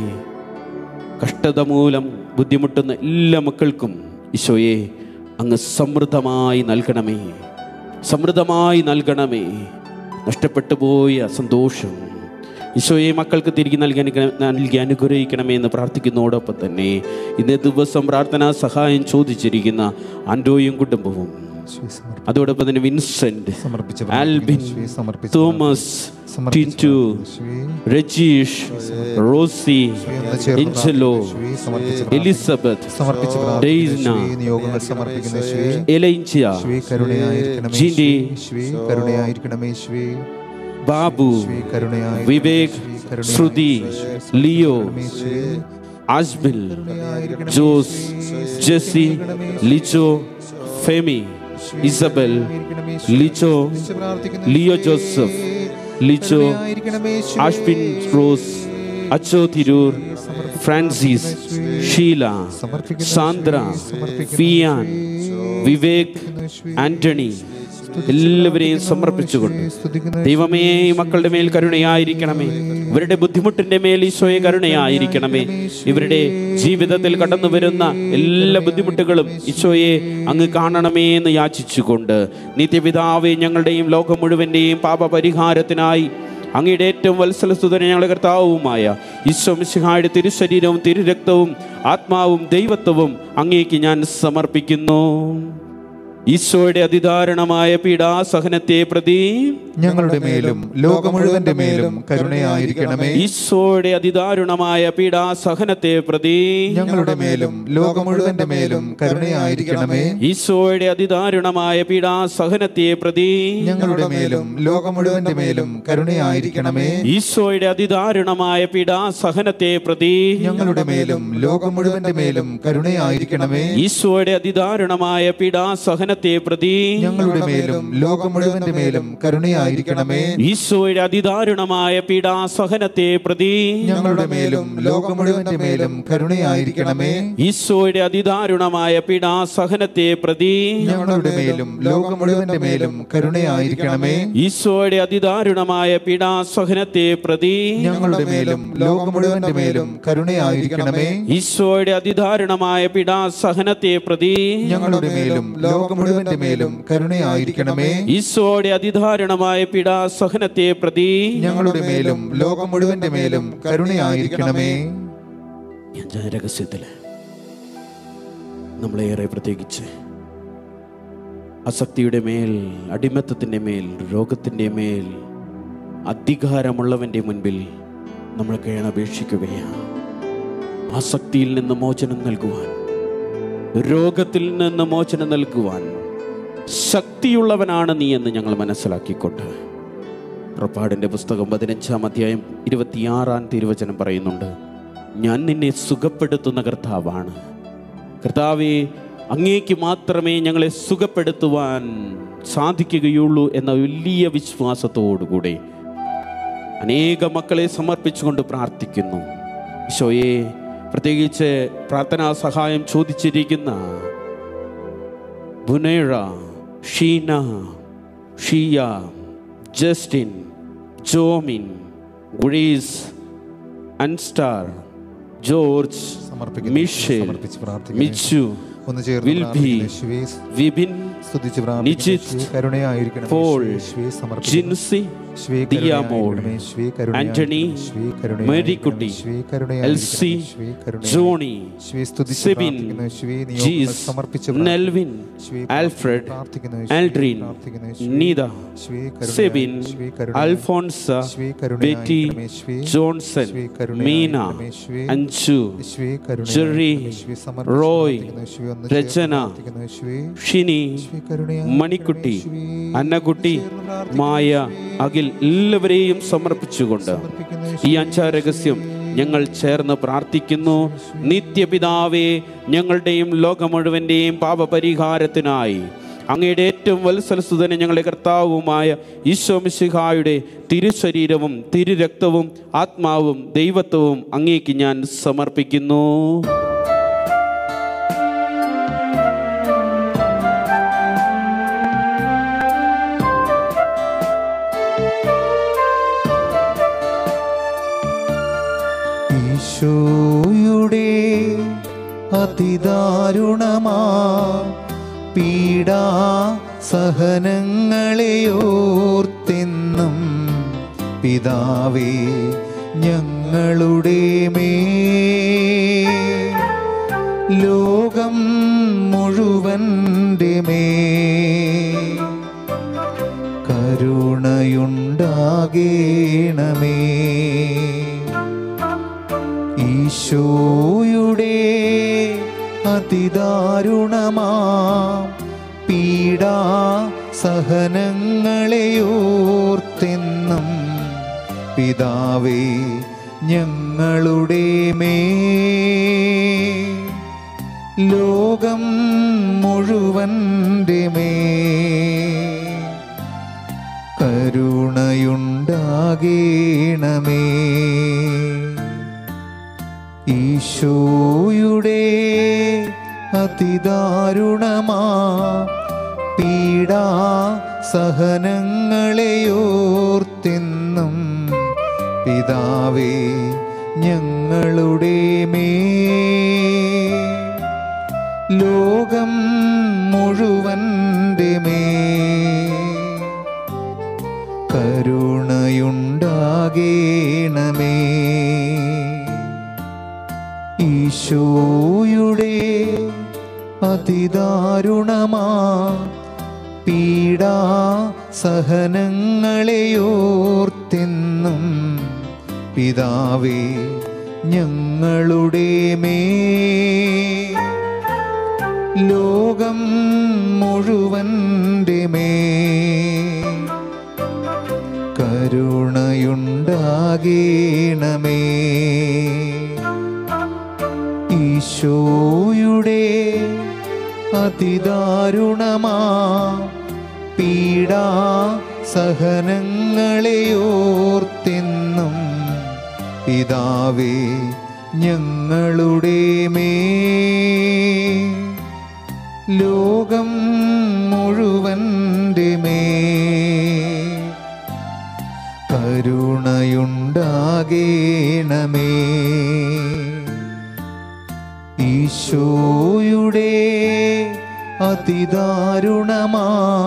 കഷ്ടത മൂലം ബുദ്ധിമുട്ടുന്ന എല്ലാ മക്കൾക്കും ഈശോയെ അങ്ങ് സമൃദ്ധമായി നൽകണമേ സമൃദ്ധമായി നൽകണമേ നഷ്ടപ്പെട്ടു പോയ സന്തോഷം ഈശോയെ മക്കൾക്ക് തിരികെ നൽകി അനുഗ്ര- നൽകി അനുഗ്രഹിക്കണമേ എന്ന് പ്രാർത്ഥിക്കുന്നതോടൊപ്പം തന്നെ ഇന്നേ ദിവസം പ്രാർത്ഥനാ സഹായം ചോദിച്ചിരിക്കുന്ന ആൻഡോയും കുടുംബവും അതോടൊപ്പം തന്നെ വിൻസെന്റ് സമർപ്പിച്ച് ആൽബിൻ യേശുവേ, സമർപ്പിച്ച് തോമസ് സമർപ്പിച്ച് ടിൻറ്റു യേശുവേ, രജീഷ് റോസി ഒന്ന് ചേർന്ന് എഞ്ചലോ യേശുവേ, സമർപ്പിച്ച് എലിസബത്ത് സമർപ്പിച്ച് ഡെയ്ന, യേശുവേ, നിയോഗങ്ങൾ സമർപ്പിക്കുന്ന യേശുവേ, എലൈഞ്ചിയ യേശുവേ, കരുണയായിരിക്കണമേ ജിൻഡി, യേശുവേ, കരുണയായിരിക്കണമേ യേശുവേ, ബാബു യേശുവേ, കരുണയായിരിക്കണമേ വിവേക് യേശുവേ, ശ്രുതി ലിയോ യേശുവേ, ആസ്ബിൽ ജോസ് ജെസി ലിജോ ഫെമി ഇസബൽ ലിജോ ലിയോ ജോസഫ് ലിജോ ആഷ്ബിൻ റോസ് അച്ചോ തിരൂർ ഫ്രാൻസിസ് ഷീല സാന്ദ്ര ഫിയാൻ വിവേക് ആന്റണി എല്ലാവരെയും സമർപ്പിച്ചുകൊണ്ട് ദൈവമേ ഈ മക്കളുടെ മേൽ കരുണയായിരിക്കണമേ ഇവരുടെ ബുദ്ധിമുട്ടിന്റെ മേൽ ഈശോയെ കരുണയായിരിക്കണമേ ഇവരുടെ ജീവിതത്തിൽ കടന്നു വരുന്ന എല്ലാ ബുദ്ധിമുട്ടുകളും ഈശോയെ അങ്ങ് കാണണമേ എന്ന് യാചിച്ചുകൊണ്ട് നിത്യപിതാവേ ഞങ്ങളുടെയും ലോകം മുഴുവന്റെയും പാപപരിഹാരത്തിനായി അങ്ങയുടെ ഏറ്റവും വത്സലസ്തുതനെ ഞങ്ങളുടെ കർത്താവുമായ ഈശോ മിശിഹായുടെ തിരുശരീരവും തിരുരക്തവും ആത്മാവും ദൈവത്വവും അങ്ങേക്ക് ഞാൻ സമർപ്പിക്കുന്നു ഈശോയുടെ അതിദാരുണമായ പീഡാസഹനത്തെ പ്രതി ഞങ്ങളുടെ മേലും ലോകം മുഴുവന്റെ മേലും കരുണയായിരിക്കണമേ ഈശോയുടെ അതിദാരുണമായ പീഡാസഹനത്തെ പ്രതി ഞങ്ങളുടെ മേലും ലോകം മുഴുവന്റെ മേലും കരുണയായിരിക്കണമേ ഈശോയുടെ അതിദാരുണമായ പീഡാസഹനത്തെ പ്രതി ഞങ്ങളുടെ മേലും ലോകം മുഴുവന്റെ മേലും കരുണയായിരിക്കണമേ ഈശോയുടെ അതിദാരുണമായ പീഡാസഹനത്തെ പ്രതി ഞങ്ങളുടെ മേലും ലോകം മുഴുവന്റെ മേലും കരുണയായിരിക്കണമേ ഈശോയുടെ അതിദാരുണമായ പീഡാസഹനത്തെ പ്രതി ഞങ്ങളുടെ മേലും ലോകം മുഴുവന്റെ മേലും കരുണയായിരിക്കണമേ ഈശോയുടെ അതിദാരുണമായ പീഡാസഹനത്തെ പ്രതി ഞങ്ങളുടെ മേലും ലോകം മുഴുവന്റെ മേലും കരുണയായിരിക്കണമേ ഈശോയുടെ അതിദാരുണമായ പീഡാസഹനത്തെ പ്രതി ഞങ്ങളുടെ മേലും ലോകം മുഴുവന്റെ മേലും കരുണയായിരിക്കണമേ ഈശോയുടെ അതിദാരുണമായ പീഡാസഹനത്തെ പ്രതി ഞങ്ങളുടെ മേലും ലോകം മുഴുവന്റെ മേലും കരുണയായിരിക്കണമേ ഈശോയുടെ അതിദാരുണമായ പീഡാസഹനത്തെ പ്രതി ഞങ്ങളുടെ മേലും ലോകം മുഴുവന്റെ മേലും കരുണയായിരിക്കണമേ ഈശോയുടെ അതിദാരുണമായ പീഡാസഹനത്തെ പ്രതി ഞങ്ങളുടെ മേലും ലോകം മുഴുവന്റെ മേലും കരുണയായിരിക്കണമേ ഞാൻ രഹസ്യത്തില് നമ്മളേറെ പ്രത്യേകിച്ച് അസക്തിയുടെ മേൽ അടിമത്തത്തിൻ്റെ മേൽ രോഗത്തിൻ്റെ മേൽ അധികാരമുള്ളവൻ്റെ മുൻപിൽ നമ്മൾ കേണപേക്ഷിക്കുകയാണ് ആസക്തിയിൽ നിന്ന് മോചനം നൽകുവാൻ രോഗത്തിൽ നിന്ന് മോചനം നൽകുവാൻ ശക്തിയുള്ളവനാണ് നീ എന്ന് ഞങ്ങൾ മനസ്സിലാക്കിക്കൊണ്ട് പുറപ്പാടിൻ്റെ പുസ്തകം പതിനഞ്ചാം അധ്യായം ഇരുപത്തിയാറാം തിരുവചനം പറയുന്നുണ്ട് ഞാൻ നിന്നെ സുഖപ്പെടുത്തുന്ന കർത്താവാണ് കർത്താവെ അങ്ങേക്ക് മാത്രമേ ഞങ്ങളെ സുഖപ്പെടുത്തുവാൻ സാധിക്കുകയുള്ളൂ എന്ന വലിയ വിശ്വാസത്തോടുകൂടെ അനേക മക്കളെ സമർപ്പിച്ചുകൊണ്ട് പ്രാർത്ഥിക്കുന്നു ഈശോയെ പ്രത്യേകിച്ച് പ്രാർത്ഥനാ സഹായം ചോദിച്ചിരിക്കുന്ന ബുനേഴ ഷീന ഷിയ ജസ്റ്റിൻ ജോമിൻ ഗുഡീസ് അൻസ്റ്റാർ ജോർജ് സമർപ്പിക്കുന്നു. മിഷേൽ സമർപ്പിച്ച് പ്രാർത്ഥിക്കുന്നു. മിച്ചു ഒന്ന് ചേർന്ന് വിൽബി പ്രാർത്ഥിക്കുന്നു. യേശുവേ, വിപിൻ സ്തുതിച്ച് നിജിത്, പ്രാർത്ഥിക്കുന്നു യേശുവേ, കരുണയായിരിക്കണമേ പോൾ, യേശുവേ, സമർപ്പിക്കുന്നു. ജിൻസി യേശുവേ, ദിയാമോൾ, കരുണയായിരിക്കണമേ. യേശുവേ, കരുണയായിരിക്കണമേ. ആന്റണി, യേശുവേ, കരുണയായിരിക്കണമേ. മേരിക്കുട്ടി, യേശുവേ, കരുണയായിരിക്കണമേ. എൽസി, യേശുവേ, കരുണയായിരിക്കണമേ. ജോണി യേശുവേ, സ്തുതിച്ച് സെബിൻ പ്രാർത്ഥിക്കുന്നു. യേശുവേ, നിയോഗങ്ങൾ ജീസ് സമർപ്പിച്ച് പ്രാർത്ഥിക്കുന്നു. നെൽവിൻ യേശുവേ, ആൽഫ്രഡ് പ്രാർത്ഥിക്കുന്നു. യേശുവേ, ആൽഡ്രിൻ പ്രാർത്ഥിക്കുന്നു. യേശുവേ, നീത യേശുവേ, കരുണയായിരിക്കണമേ. സെബിൻ യേശുവേ, കരുണയായിരിക്കണമേ. അൽഫോൺസ യേശുവേ, ബെറ്റി കരുണയായിരിക്കണമേ. യേശുവേ, ജോൺസൺ യേശുവേ, മീന കരുണയായിരിക്കണമേ. യേശുവേ, അഞ്ചു യേശുവേ, കരുണയായിരിക്കണമേ. ജെറി യേശുവേ, സമർപ്പിച്ച് റോയ് പ്രാർത്ഥിക്കുന്നു. യേശുവേ, ഒന്ന് ചേർന്ന് രചന പ്രാർത്ഥിക്കുന്നു. യേശുവേ, ഷിനി യേശുവേ, കരുണയായിരിക്കണമേ. മണിക്കുട്ടി യേശുവേ, അന്നക്കുട്ടി ചേർന്ന് പ്രാർത്ഥിക്കുന്നു. മായ അഖിൽ എല്ലാവരെയും സമർപ്പിച്ചുകൊണ്ട് സമർപ്പിക്കുന്നു. ഈ അഞ്ചാ രഹസ്യം ഞങ്ങൾ ചേർന്ന് പ്രാർത്ഥിക്കുന്നു നിത്യപിതാവേ ഞങ്ങളുടെയും ലോകം മുഴുവൻ്റെയും പാപപരിഹാരത്തിനായി അങ്ങയുടെ ഏറ്റവും വത്സലസുതനെ ഞങ്ങളുടെ കർത്താവുമായ ഈശോമിശിഹായുടെ തിരുശരീരവും തിരുരക്തവും ആത്മാവും ദൈവത്വവും അങ്ങേക്ക് ഞാൻ സമർപ്പിക്കുന്നു ഈശോയുടെ അതിദാരുണമാ പീഡാ സഹനങ്ങളെയോർത്തെന്നും പിതാവേ ഞങ്ങളുടെ മേ ലോകം മുഴുവൻ്റെ മേ കരുണയുണ്ടാകേണമേ ഈശോയുടെ അതിദാരുണമാ പീഡാ സഹനങ്ങളെയോർത്തെന്നും പിതാവേ ഞങ്ങളുടെ മേ ലോകം മുഴുവൻ്റെ മേ കരുണയുണ്ടാകേണമേ ഈശോയുടെ അതിദാരുണമാ പീഡാ സഹനങ്ങളെയോർത്തെന്നും പിതാവേ ഞങ്ങളുടെ മേ ലോകം മുഴുവൻ്റെ മേ കരുണയുണ്ടാകേണമേ ഈശോയുടെ അതിദാരുണമാ പീഡാ സഹനങ്ങളെയോർത്തെന്നും പിതാവേ ഞങ്ങളുടെ മേ ലോകം മുഴുവൻ്റെ മേ കരുണയുണ്ടാകേണമേ ഈശോയുടെ അതിദാരുണമാ പീഡാ സഹനങ്ങളെയോർത്തെന്നും പിതാവേ ഞങ്ങളുടെ മേ ലോകം മുഴുവൻ്റെ മേ കരുണയുണ്ടാകേണമേ ഈശോയുടെ അതിദാരുണമാ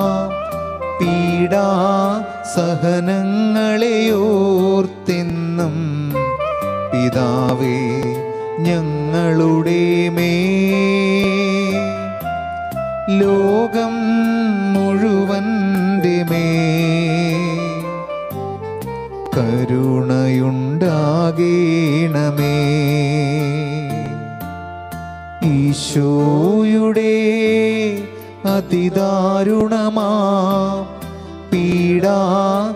പീഡാ സഹനങ്ങളെയോർത്തെന്നും പിതാവേ ഞങ്ങളുടെ മേ ലോകം മുഴുവൻ്റെ മേ കരുണയുണ്ടാകേണമേ ഈശോയുടെ അതിദാരുണമാ പീഡാ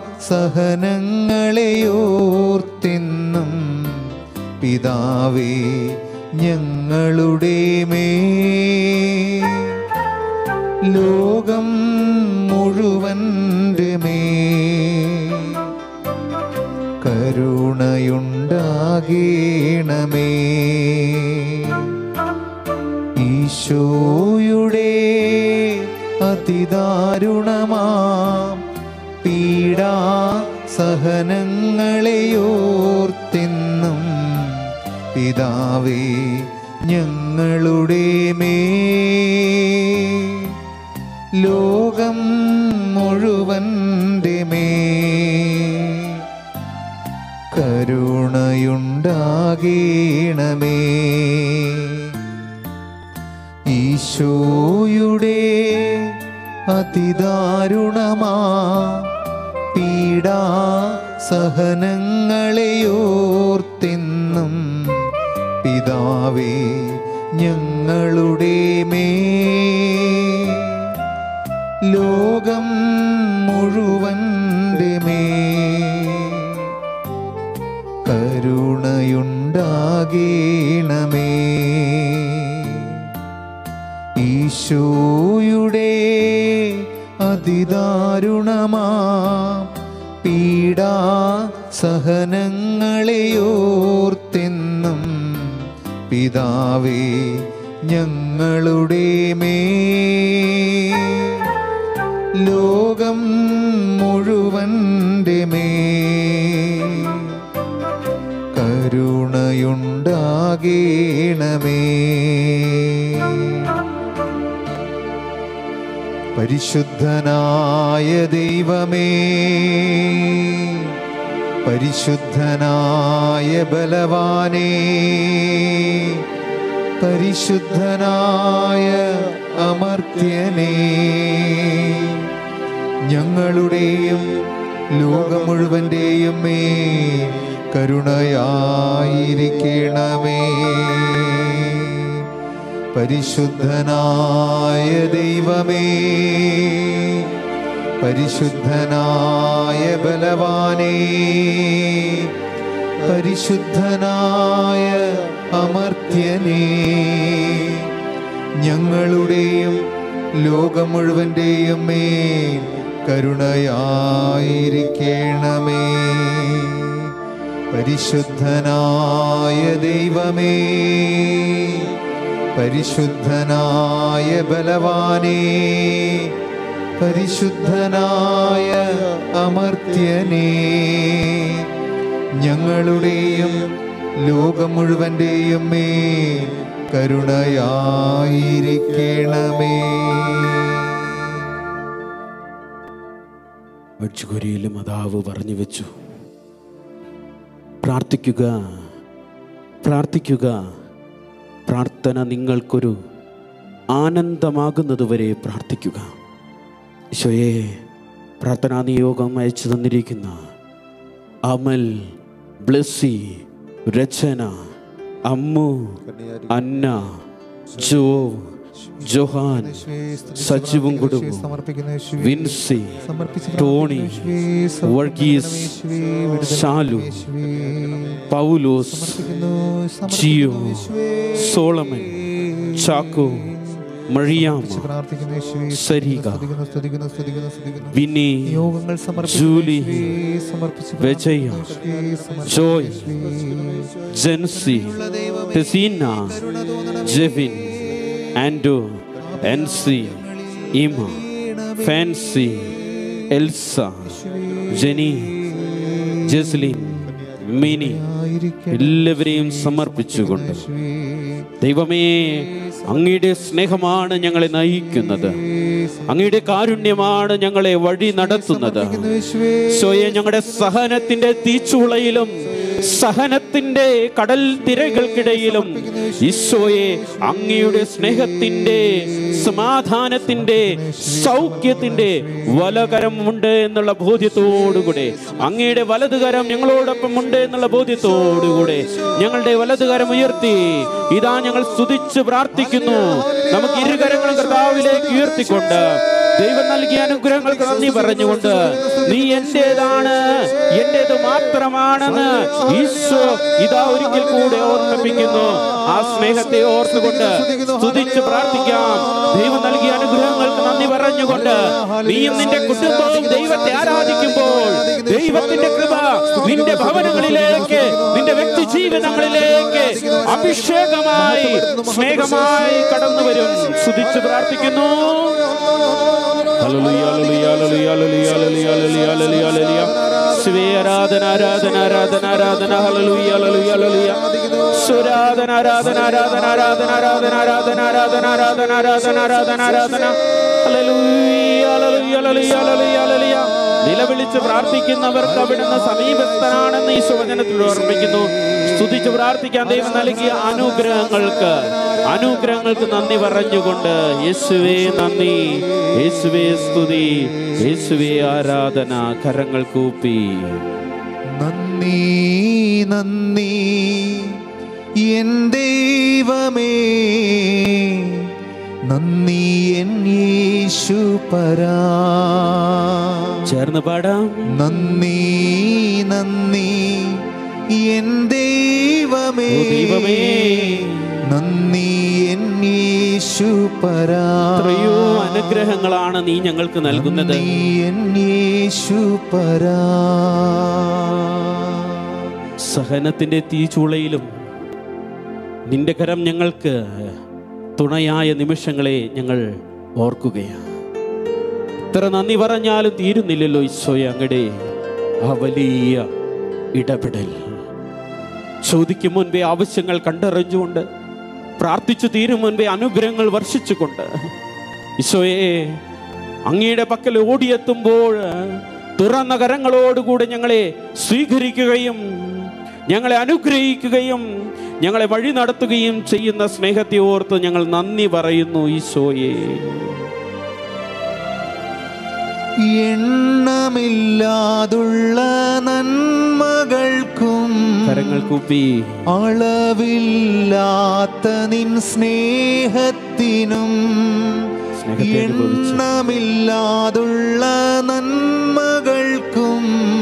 സഹനങ്ങളെയോർത്തെന്നും പിതാവേ ഞങ്ങളുടെ മേ ലോകം മുഴുവൻ്റെ മേ കരുണയുണ്ടാകേണമേ ഈശോയുടെ അതിദാരുണമാ പീഡാ സഹനങ്ങളെയോർത്തെന്നും പിതാവേ ഞങ്ങളുടെ മേ ലോകം മുഴുവൻ്റെ മേ കരുണയുണ്ടാകേണമേ ഈശോയുടെ അതിദാരുണമാ പീഡാ സഹനങ്ങളെയോർത്തെന്നും പിതാവേ ഞങ്ങളുടെ മേ ലോകം മുഴുവൻ്റെ മേ കരുണയുണ്ടാകേണമേ ഈശോയുടെ അതിദാരുണമാ പീഡാ സഹനങ്ങളെയോർത്തെന്നും പിതാവേ ഞങ്ങളുടെ മേ ലോകം മുഴുവൻ്റെ മേ കരുണയുണ്ടാകേണമേ പരിശുദ്ധനായ ദൈവമേ പരിശുദ്ധനായ ബലവാനേ പരിശുദ്ധനായ അമർത്യനേ ഞങ്ങളുടെയും ലോകം മുഴുവൻ്റെയും മേ കരുണയായിരിക്കണമേ പരിശുദ്ധനായ ദൈവമേ പരിശുദ്ധനായ ബലവാനേ പരിശുദ്ധനായ അമർത്യനേ ഞങ്ങളുടെയും ലോകം മുഴുവൻ്റെയും മേൽ കരുണയായിരിക്കണമേ പരിശുദ്ധനായ ദൈവമേ പരിശുദ്ധനായ ബലവാനേ പരിശുദ്ധനായ അമർത്യനേ ഞങ്ങളുടെയും ലോകം മുഴുവൻ്റെയും മേൽ കരുണയായിരിക്കണമേ അച്ചുകുരിയിലും മാതാവ് പറഞ്ഞു വെച്ചു പ്രാർത്ഥിക്കുക പ്രാർത്ഥിക്കുക പ്രാർത്ഥന നിങ്ങൾക്കൊരു ആനന്ദമാകുന്നതുവരെ പ്രാർത്ഥിക്കുക ഈശോയെ പ്രാർത്ഥനാ നിയോഗം അയച്ചു തന്നിരിക്കുന്ന അമൽ ബ്ലസ്സി രചന അമ്മു അന്ന ജോ ജോഹാൻ സജീവും കുടുംബം വിൻസി ടോണി വർഗീസ് ഷാലു പൗലോസ് ജിയോ സോളമൻ ചാക്കോ മറിയാമ സരിക വിനി ജൂലി വിജയ ജോയ് ജെൻസി ടെസീന ജെവിൻ ആൻഡോ എൻസി ഇമ ഫാൻസി എൽസ ജെനി ജസ്ലിൻ മിനി എല്ലാവരെയും സമർപ്പിച്ചുകൊണ്ട് ദൈവമേ അങ്ങയുടെ സ്നേഹമാണ് ഞങ്ങളെ നയിക്കുന്നത് അങ്ങയുടെ കാരുണ്യമാണ് ഞങ്ങളെ വഴി നടത്തുന്നത് സ്വയം ഞങ്ങളുടെ സഹനത്തിന്റെ തീച്ചുളയിലും സഹനത്തിന്റെ കടൽ തിരകൾക്കിടയിലും ഈശോയെ അങ്ങയുടെ സ്നേഹത്തിന്റെ സമാധാനത്തിന്റെ സൗഖ്യത്തിന്റെ വലകരം ഉണ്ട് എന്നുള്ള ബോധ്യത്തോടുകൂടെ അങ്ങയുടെ വലതുകരം ഞങ്ങളോടൊപ്പം ഉണ്ട് എന്നുള്ള ബോധ്യത്തോടുകൂടെ ഞങ്ങളുടെ വലതുകരം ഉയർത്തി ഇതാ ഞങ്ങൾ സ്തുതിച്ച് പ്രാർത്ഥിക്കുന്നു നമുക്ക് ഇരുകരങ്ങളും കർത്താവിലേക്ക് ഉയർത്തിക്കൊണ്ട് ദൈവം നൽകിയ അനുഗ്രഹങ്ങൾക്ക് നന്ദി പറഞ്ഞുകൊണ്ട് നീ എന്റേതാണ് എന്റേത് മാത്രമാണെന്ന് ഈശോ ഇതാ ഒരിക്കൽ കൂടെ ഓർമ്മിപ്പിക്കുന്നു ആ സ്നേഹത്തെ ഓർത്തുകൊണ്ട് സ്തുതിച്ച് പ്രാർത്ഥിക്കാം ദൈവം നൽകിയ അനുഗ്രഹങ്ങൾക്ക് നന്ദി പറഞ്ഞുകൊണ്ട് നീയും നിന്റെ കുടുംബവും ദൈവത്തെ ആരാധിക്കുമ്പോൾ ദൈവത്തിന്റെ കൃപ നിന്റെ ഭവനങ്ങളിലേക്ക് നിന്റെ വ്യക്തി ജീവിതങ്ങളിലേക്ക് അഭിഷേകമായി സ്നേഹമായി കടന്നു വരും സ്തുതിച്ച് പ്രാർത്ഥിക്കുന്നു hallelujah, hallelujah, hallelujah, hallelujah, hallelujah, hallelujah, ഹല്ലേലൂയ. ശിവേ ആരാധന ആരാധന ആരാധന ആരാധന ഹല്ലേലൂയ, ഹല്ലേലൂയ, ഹല്ലേലൂയ. സുരാധന ആരാധന ആരാധന ആരാധന ആരാധന ആരാധന ആരാധന ആരാധന ആരാധന ആരാധന ആരാധന ഹല്ലേലൂയ ഹല്ലേലൂയ, ഹല്ലേലൂയ, ഹല്ലേലൂയ. നിലവിളിച്ച് പ്രാർത്ഥിക്കുന്നവർക്ക് അവിടുന്ന് സമീപസ്ഥനാണെന്ന് ഈ സുവചനത്തിൽ ഓർമ്മിക്കുന്നു സ്തുതിച്ച് പ്രാർത്ഥിക്കാൻ ദൈവം നൽകിയ അനുഗ്രഹങ്ങൾക്ക് അനുഗ്രഹങ്ങൾക്ക് നന്ദി പറഞ്ഞുകൊണ്ട് യേശുവേ നന്ദി യേശുവേ സ്തുതി യേശുവേ ആരാധന കരങ്ങൾ കൂപ്പി നന്ദി നന്ദി എൻ ദൈവമേ നന്ദി എൻ യേശു പരാ ചേർന്ന് പാടാം നന്ദി നന്ദി എൻ ദൈവമേ ഓ ദൈവമേ. നന്ദി എൻ യേശു പരാ എത്രയോ അനുഗ്രഹങ്ങളാണ് നീ ഞങ്ങൾക്ക് നൽകുന്നത് നന്ദി എൻ യേശു പരാ സഹനത്തിന്റെ തീച്ചൂളയിലും നിന്റെ കരം ഞങ്ങൾക്ക് തുണയായ നിമിഷങ്ങളെ ഞങ്ങൾ ഓർക്കുകയാണ് ഇത്ര നന്ദി പറഞ്ഞാലും തീരുന്നില്ലല്ലോ ഈശോയെ അങ്ങടെ ആ വലിയ ഇടപെടൽ ചോദിക്കും മുൻപേ ആവശ്യങ്ങൾ കണ്ടറിഞ്ഞുകൊണ്ട് പ്രാർത്ഥിച്ചു തീരും മുൻപേ അനുഗ്രഹങ്ങൾ വർഷിച്ചുകൊണ്ട് ഈശോയെ അങ്ങയുടെ പക്കൽ ഓടിയെത്തുമ്പോൾ തുറന്ന കരങ്ങളോടുകൂടെ ഞങ്ങളെ സ്വീകരിക്കുകയും ഞങ്ങളെ അനുഗ്രഹിക്കുകയും ഞങ്ങളെ വഴി നടത്തുകയും ചെയ്യുന്ന സ്നേഹത്തെ ഓർത്ത് ഞങ്ങൾ നന്ദി പറയുന്നു ഈശോയെ എണ്ണമില്ലാതുള്ള നന്മകൾക്കും കരങ്ങൾ കൂപ്പി അളവില്ലാത്ത നിൻ സ്നേഹത്തിനും സ്നേഹത്തെ അനുഭവിച്ച് എണ്ണമില്ലാതുള്ള നന്മകൾക്കും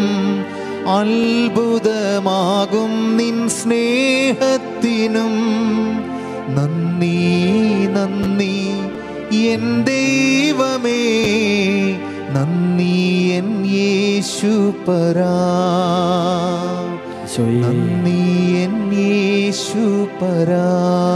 അത്ഭുതമാകും നിൻ സ്നേഹത്തിനും നന്ദി നന്ദി എൻ ദൈവമേ നന്ദി എൻ യേശു പരാ ഈശോയെ നന്ദി എൻ യേശു പരാ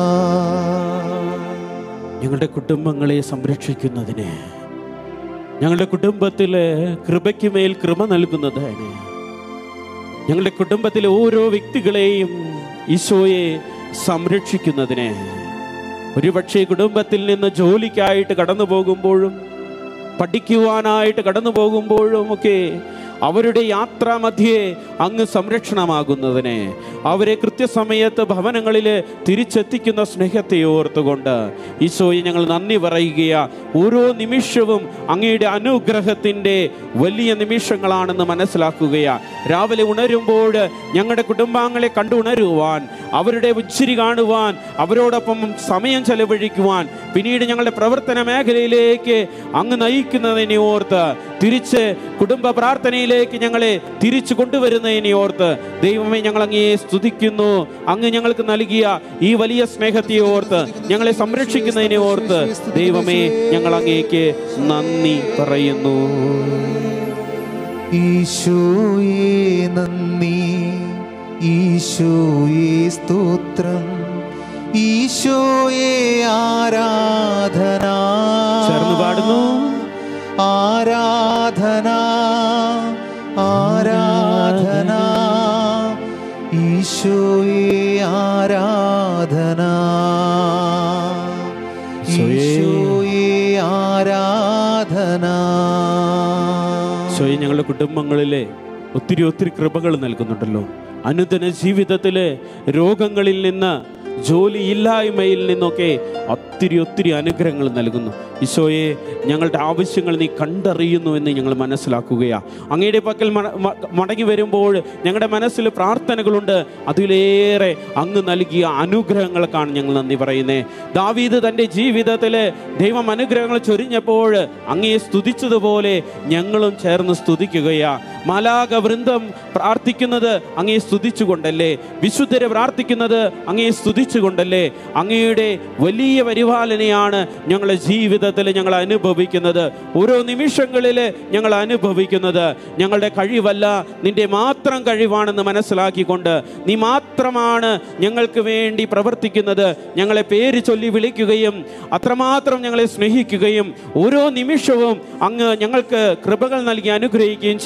ഞങ്ങളുടെ കുടുംബങ്ങളെ സംരക്ഷിക്കുന്നതിന് ഞങ്ങളുടെ കുടുംബത്തിലെ കൃപയ്ക്ക് മേൽ കൃപ നൽകുന്നതിന് ഞങ്ങളുടെ കുടുംബത്തിലെ ഓരോ വ്യക്തികളെയും ഈശോയെ സംരക്ഷിക്കുന്നതിന് ഒരുപക്ഷെ കുടുംബത്തിൽ നിന്ന് ജോലിക്കായിട്ട് കടന്നു പോകുമ്പോഴും പഠിക്കുവാനായിട്ട് കടന്നു പോകുമ്പോഴും ഒക്കെ അവരുടെ യാത്രാമധ്യേ അങ്ങ് സംരക്ഷണമാകുന്നതിന് അവരെ കൃത്യസമയത്ത് ഭവനങ്ങളിൽ തിരിച്ചെത്തിക്കുന്ന സ്നേഹത്തെ ഓർത്തുകൊണ്ട് ഈശോയെ ഞങ്ങൾ നന്ദി പറയുക ഓരോ നിമിഷവും അങ്ങയുടെ അനുഗ്രഹത്തിൻ്റെ വലിയ നിമിഷങ്ങളാണെന്ന് മനസ്സിലാക്കുകയാണ് രാവിലെ ഉണരുമ്പോൾ ഞങ്ങളുടെ കുടുംബാംഗങ്ങളെ കണ്ടുണരുവാൻ അവരുടെ ഉച്ചിരി കാണുവാൻ അവരോടൊപ്പം സമയം ചെലവഴിക്കുവാൻ പിന്നീട് ഞങ്ങളുടെ പ്രവർത്തന മേഖലയിലേക്ക് അങ്ങ് നയിക്കുന്നതിനെ ഓർത്ത് തിരിച്ച് കുടുംബ പ്രാർത്ഥനയിലേക്ക് ഞങ്ങളെ തിരിച്ചു കൊണ്ടുവരുന്നതിനെ ഓർത്ത് ദൈവമേ ഞങ്ങൾ അങ്ങയെ സ്തുതിക്കുന്നു അങ്ങ് ഞങ്ങൾക്ക് നൽകിയ ഈ വലിയ സ്നേഹത്തെ ഓർത്ത് ഞങ്ങളെ സംരക്ഷിക്കുന്നതിനെ ഓർത്ത് ദൈവമേ ഞങ്ങൾ അങ്ങേക്ക് നന്ദി പറയുന്നു ഈശോയെ നന്ദി ഈശോയെ സ്തോത്രം ഈശോയെ ആരാധന ചേർന്ന് പാടുന്നു ആരാധന ആരാധന ഈശോയെ ആരാധന ഈശോയെ. ഈശോയെ ആരാധന സ്വയം ഞങ്ങളുടെ കുടുംബങ്ങളിലെ ഒത്തിരി ഒത്തിരി കൃപകൾ നൽകുന്നുണ്ടല്ലോ അനുദിന ജീവിതത്തിലെ രോഗങ്ങളിൽ നിന്ന് ജോലിയില്ലായ്മയിൽ നിന്നൊക്കെ ഒത്തിരി ഒത്തിരി അനുഗ്രഹങ്ങൾ നൽകുന്നു ഈശോയെ ഞങ്ങളുടെ ആവശ്യങ്ങൾ നീ കണ്ടറിയുന്നു എന്ന് ഞങ്ങൾ മനസ്സിലാക്കുകയാണ് അങ്ങയുടെ പക്കൽ മട- മ- മടങ്ങി വരുമ്പോൾ ഞങ്ങളുടെ മനസ്സിൽ പ്രാർത്ഥനകളുണ്ട് അതിലേറെ അങ്ങ് നൽകിയ അനുഗ്രഹങ്ങൾക്കാണ് ഞങ്ങൾ നന്ദി പറയുന്നത് ദാവീദ് തൻ്റെ ജീവിതത്തിൽ ദൈവം അനുഗ്രഹങ്ങൾ ചൊരിഞ്ഞപ്പോൾ അങ്ങയെ സ്തുതിച്ചതുപോലെ ഞങ്ങളും ചേർന്ന് സ്തുതിക്കുകയാ മാലാക വൃന്ദം പ്രാർത്ഥിക്കുന്നത് അങ്ങയെ സ്തുതിച്ചുകൊണ്ടല്ലേ വിശുദ്ധരെ പ്രാർത്ഥിക്കുന്നത് അങ്ങയെ സ്തുതിച്ചുകൊണ്ടല്ലേ അങ്ങയുടെ വലിയ പരിപാലനയാണ് ഞങ്ങളുടെ ജീവിതത്തിൽ ഞങ്ങൾ അനുഭവിക്കുന്നത് ഓരോ നിമിഷങ്ങളിൽ ഞങ്ങൾ അനുഭവിക്കുന്നത് ഞങ്ങളുടെ കഴിവല്ല നിന്റെ മാത്രം കഴിവാണെന്ന് മനസ്സിലാക്കിക്കൊണ്ട് നീ മാത്രമാണ് ഞങ്ങൾക്ക് വേണ്ടി പ്രവർത്തിക്കുന്നത് ഞങ്ങളെ പേര് ചൊല്ലി വിളിക്കുകയും അത്രമാത്രം ഞങ്ങളെ സ്നേഹിക്കുകയും ഓരോ നിമിഷവും അങ്ങ് ഞങ്ങൾക്ക് കൃപകൾ നൽകി അനുഗ്രഹിക്കുകയും ചെയ്യുന്ന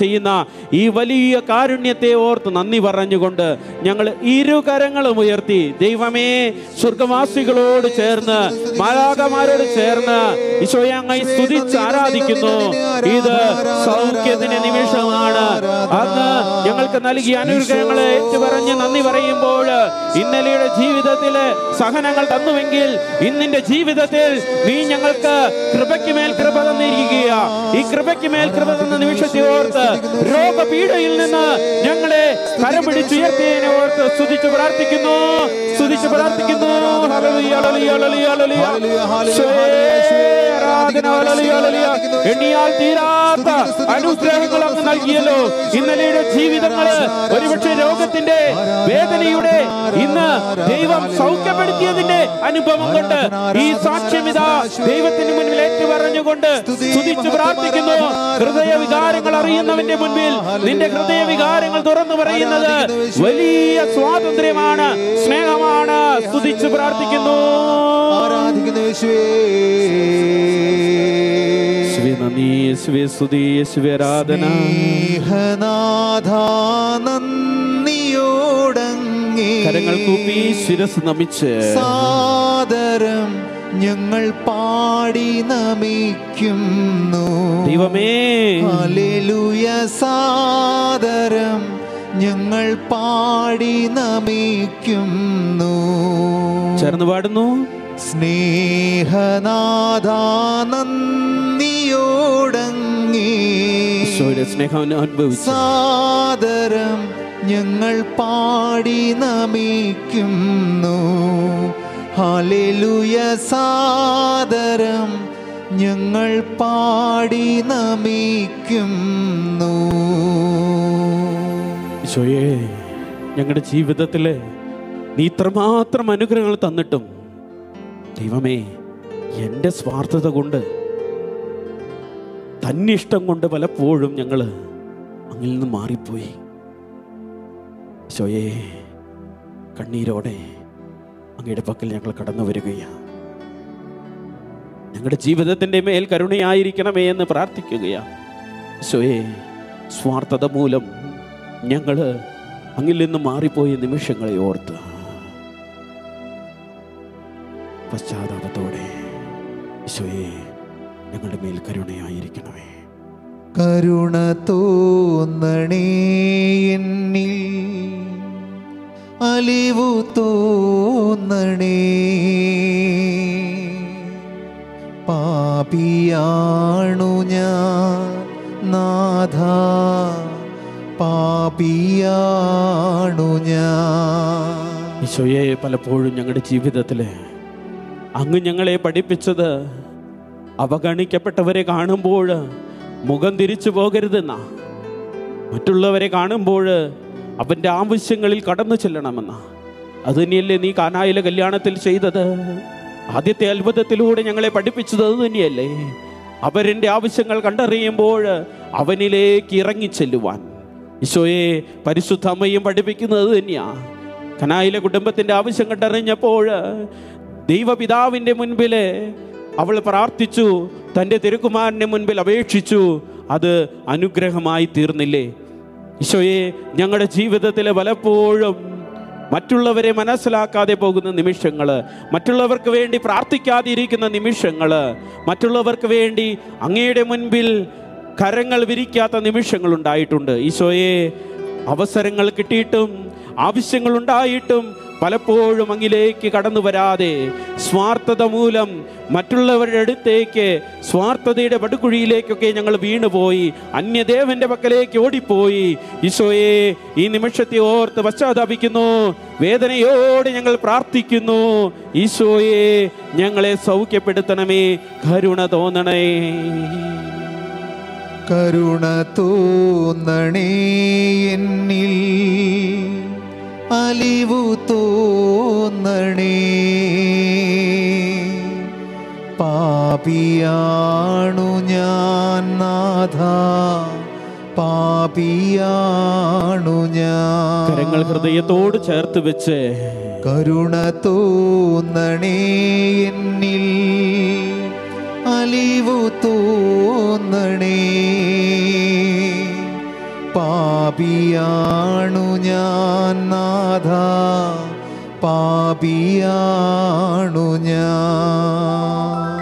ഈ വലിയ കാരുണ്യത്തെ ഓർത്ത് നന്ദി പറഞ്ഞുകൊണ്ട് ഞങ്ങൾ ഇരുകരങ്ങളും ഉയർത്തി ദൈവമേ സ്വർഗവാസികളോട് ചേർന്ന് മാലാകമാരോട് ചേർന്ന് ഈശോയെ അങ്ങ് സ്തുതിച്ച് ആരാധിക്കുന്നു ഇത് സൗഖ്യത്തിന്റെ നിമിഷമാണ് അങ്ങ് ഞങ്ങൾക്ക് നൽകിയ അനുഗ്രഹങ്ങളെ ഏറ്റുപറഞ്ഞ് നന്ദി പറയുമ്പോൾ ഇന്നലെയുടെ ജീവിതത്തിലെ സഹനങ്ങൾ തന്നുവെങ്കിൽ ഇന്നിന്റെ ജീവിതത്തിൽ നീ ഞങ്ങൾക്ക് കൃപയ്ക്ക് മേൽ കൃപ തന്നിരിക്കുക ഈ കൃപയ്ക്ക് മേൽ കൃപ തന്ന നിമിഷത്തെ ഓർത്ത് രോഗപീഠയിൽ നിന്ന് ഞങ്ങളെ കരം പിടിച്ചുയർത്തിയതിനെ ഓർത്ത് സ്തുതിച്ച് പ്രാർത്ഥിക്കുന്നു സ്തുതിച്ച് പ്രാർത്ഥിക്കുന്നു ഹല്ലേലൂയ, ഹല്ലേലൂയ, ഹല്ലേലൂയ, ഹല്ലേലൂയ. ഈശോയേ, ആരാധന, ഹല്ലേലൂയ, ഹല്ലേലൂയ. എണ്ണിയാൽ തീരാത്ത അനുഗ്രഹങ്ങൾ അങ്ങ് നൽകിയല്ലോ ഇന്നലെയുടെ ജീവിതങ്ങള് ഒരുപക്ഷെ രോഗത്തിന്റെ വേദനയുടെ ഇന്ന് ദൈവം സൗഖ്യപ്പെടുത്തിയതിന്റെ അനുഭവം കൊണ്ട് ഈ സാക്ഷ്യമിതാ ദൈവത്തിന് മുന്നിൽ ഏറ്റു പറഞ്ഞുകൊണ്ട് സ്തുതിച്ചു പ്രാർത്ഥിക്കുന്നു ഹൃദയ വികാരങ്ങൾ അറിയുന്നവന്റെ മുൻപിൽ നിന്റെ ഹൃദയ വികാരങ്ങൾ തുറന്നു പറയുന്നത് വലിയ സ്വാതന്ത്ര്യമാണ് സ്നേഹമാണ് സ്തുതിച്ചു പ്രാർത്ഥിക്കുന്നു ആരാധിക്കുന്ന യേശുവേ യേശുവേ നന്ദി യേശുവേ സ്തുതി യേശുവേ ആരാധന സ്നേഹനാഥ നന്ദിയോടങ്ങേ കരങ്ങൾ കൂപ്പി ശിരസ് നമിച്ച് സാദരം ഞങ്ങൾ പാടി നമിക്കുന്നു ദൈവമേ ഹല്ലേലൂയ സാദരം ഞങ്ങൾ പാടി നമിക്കുന്നു ചേർന്ന് പാടുന്നു സ്നേഹനാഥ നന്ദിയോടങ്ങേ ഈശോയുടെ സ്നേഹം അനുഭവിച്ചു സാദരം ഞങ്ങൾ പാടി നമിക്കുന്നു ഹല്ലേലൂയ സാദരം ഞങ്ങൾ പാടി നമിക്കുന്നു ഈശോയെ ഞങ്ങളുടെ ജീവിതത്തില് നീ ഇത്രമാത്രം അനുഗ്രഹങ്ങൾ തന്നിട്ടും ദൈവമേ എൻ്റെ സ്വാർത്ഥത കൊണ്ട് തന്നിഷ്ടം കൊണ്ട് പലപ്പോഴും ഞങ്ങൾ അങ്ങിൽ നിന്ന് മാറിപ്പോയി ഈശോയെ കണ്ണീരോടെ അങ്ങയുടെ പക്കൽ ഞങ്ങൾ കടന്നു വരികയാണ് ഞങ്ങളുടെ ജീവിതത്തിൻ്റെ മേൽ കരുണയായിരിക്കണമേ എന്ന് പ്രാർത്ഥിക്കുകയാണ് ഈശോയെ സ്വാർത്ഥത മൂലം ഞങ്ങൾ അങ്ങിൽ നിന്ന് മാറിപ്പോയ നിമിഷങ്ങളെ ഓർത്ത് പശ്ചാത്താപത്തോടെ ഈശോയെ ഞങ്ങളുടെ മേൽ കരുണയായിരിക്കണമേ കരുണ തോന്നണേ എന്നിൽ അലിവു തോന്നണേ പാപിയാണു ഞാൻ നാഥ പാപിയാണു ഞാൻ ഈശോയെ പലപ്പോഴും ഞങ്ങളുടെ ജീവിതത്തിൽ അങ്ങ് ഞങ്ങളെ പഠിപ്പിച്ചത് അവഗണിക്കപ്പെട്ടവരെ കാണുമ്പോൾ മുഖം തിരിച്ചു പോകരുതെന്ന മറ്റുള്ളവരെ കാണുമ്പോൾ അവൻ്റെ ആവശ്യങ്ങളിൽ കടന്നു ചെല്ലണമെന്ന അത് തന്നെയല്ലേ നീ കാനായിലെ കല്യാണത്തിൽ ചെയ്തത് ആദ്യത്തെ അത്ഭുതത്തിലൂടെ ഞങ്ങളെ പഠിപ്പിച്ചത് അത് തന്നെയല്ലേ അവരെൻ്റെ ആവശ്യങ്ങൾ കണ്ടറിയുമ്പോൾ അവനിലേക്ക് ഇറങ്ങിച്ചെല്ലുവാൻ ഈശോയെ പരിശുദ്ധ അമ്മയും പഠിപ്പിക്കുന്നത് തന്നെയാ കനായിലെ കുടുംബത്തിന്റെ ആവശ്യം കണ്ടറിഞ്ഞപ്പോൾ ദൈവപിതാവിൻ്റെ മുൻപിൽ അവൾ പ്രാർത്ഥിച്ചു തൻ്റെ തിരുക്കുമാരൻ്റെ മുൻപിൽ അപേക്ഷിച്ചു അത് അനുഗ്രഹമായി തീർന്നില്ലേ ഈശോയെ ഞങ്ങളുടെ ജീവിതത്തിലെ പലപ്പോഴും മറ്റുള്ളവരെ മനസ്സിലാക്കാതെ പോകുന്ന നിമിഷങ്ങൾ മറ്റുള്ളവർക്ക് വേണ്ടി പ്രാർത്ഥിക്കാതെ ഇരിക്കുന്ന നിമിഷങ്ങൾ മറ്റുള്ളവർക്ക് വേണ്ടി അങ്ങയുടെ മുൻപിൽ കരങ്ങൾ വിരിക്കാത്ത നിമിഷങ്ങൾ ഉണ്ടായിട്ടുണ്ട് ഈശോയെ അവസരങ്ങൾ കിട്ടിയിട്ടും ആവശ്യങ്ങൾ ഉണ്ടായിട്ടും പലപ്പോഴും അങ്ങിലേക്ക് കടന്നു വരാതെ സ്വാർത്ഥത മൂലം മറ്റുള്ളവരുടെ അടുത്തേക്ക് സ്വാർത്ഥതയുടെ പടുകുഴിയിലേക്കൊക്കെ ഞങ്ങൾ വീണുപോയി അന്യദേവന്റെ പക്കലേക്ക് ഓടിപ്പോയി ഈശോയെ ഈ നിമിഷത്തെ ഓർത്ത് പശ്ചാത്താപിക്കുന്നു വേദനയോടെ ഞങ്ങൾ പ്രാർത്ഥിക്കുന്നു ഈശോയെ ഞങ്ങളെ സൗഖ്യപ്പെടുത്തണമേ കരുണ തോന്നണേ കരുണ തോന്നണേ എന്നിൽ അലിവു തോന്നണേ പാപിയാണു ഞാൻ നാഥ പാപിയാണു ഞാൻ കരങ്ങൾ ഹൃദയത്തോട് ചേർത്ത് വെച്ച് കരുണ തോന്നണേ എന്നിൽ അലിവു തോന്നണേ പാപിയാണു ഞാൻ നാഥ പാപിയാണു ഞാൻ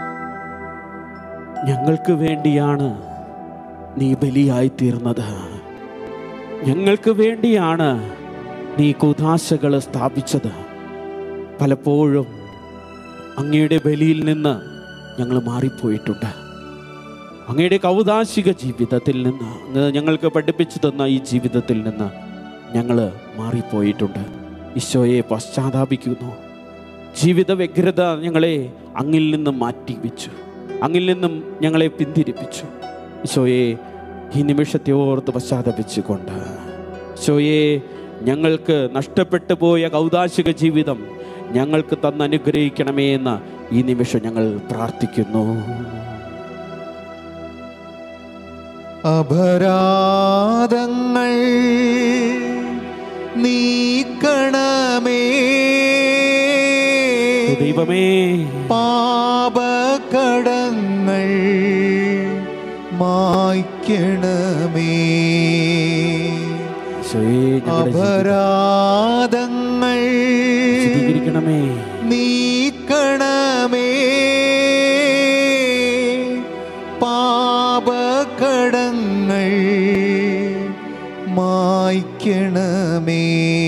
ഞങ്ങൾക്ക് വേണ്ടിയാണ് നീ ബലിയായി തീർന്നത് ഞങ്ങൾക്ക് വേണ്ടിയാണ് നീ കുതാശകൾ സ്ഥാപിച്ചത് പലപ്പോഴും അങ്ങയുടെ ബലിയിൽ നിന്ന് ഞങ്ങൾ മാറിപ്പോയിട്ടുണ്ട് അങ്ങയുടെ കൗതാശിക ജീവിതത്തിൽ നിന്ന് അങ്ങ് ഞങ്ങൾക്ക് പഠിപ്പിച്ചു തന്ന ഈ ജീവിതത്തിൽ നിന്ന് ഞങ്ങൾ മാറിപ്പോയിട്ടുണ്ട് ഈശോയെ പശ്ചാത്താപിക്കുന്നു ജീവിത വ്യഗ്രത ഞങ്ങളെ അങ്ങിൽ നിന്നും മാറ്റി വെച്ചു അങ്ങിൽ നിന്നും ഞങ്ങളെ പിന്തിരിപ്പിച്ചു ഈശോയെ ഈ നിമിഷത്തെ ഓർത്ത് പശ്ചാത്തപിച്ചുകൊണ്ട് ഈശോയെ ഞങ്ങൾക്ക് നഷ്ടപ്പെട്ടു പോയ കൗതാശിക ജീവിതം ഞങ്ങൾക്ക് തന്ന് അനുഗ്രഹിക്കണമേ എന്ന് ഈ നിമിഷം ഞങ്ങൾ പ്രാർത്ഥിക്കുന്നു അപരാധങ്ങൾ നീക്കണമേ ദൈവമേ പാപകടങ്ങൾ മായ്ക്കണമേ ഈശോയെ ഞങ്ങളുടെ ജീവിതം അപരാധങ്ങൾ വിശദീകരിക്കണമേ നീക്കണമേ പാപകടങ്ങൾ മായ്ക്കണമേ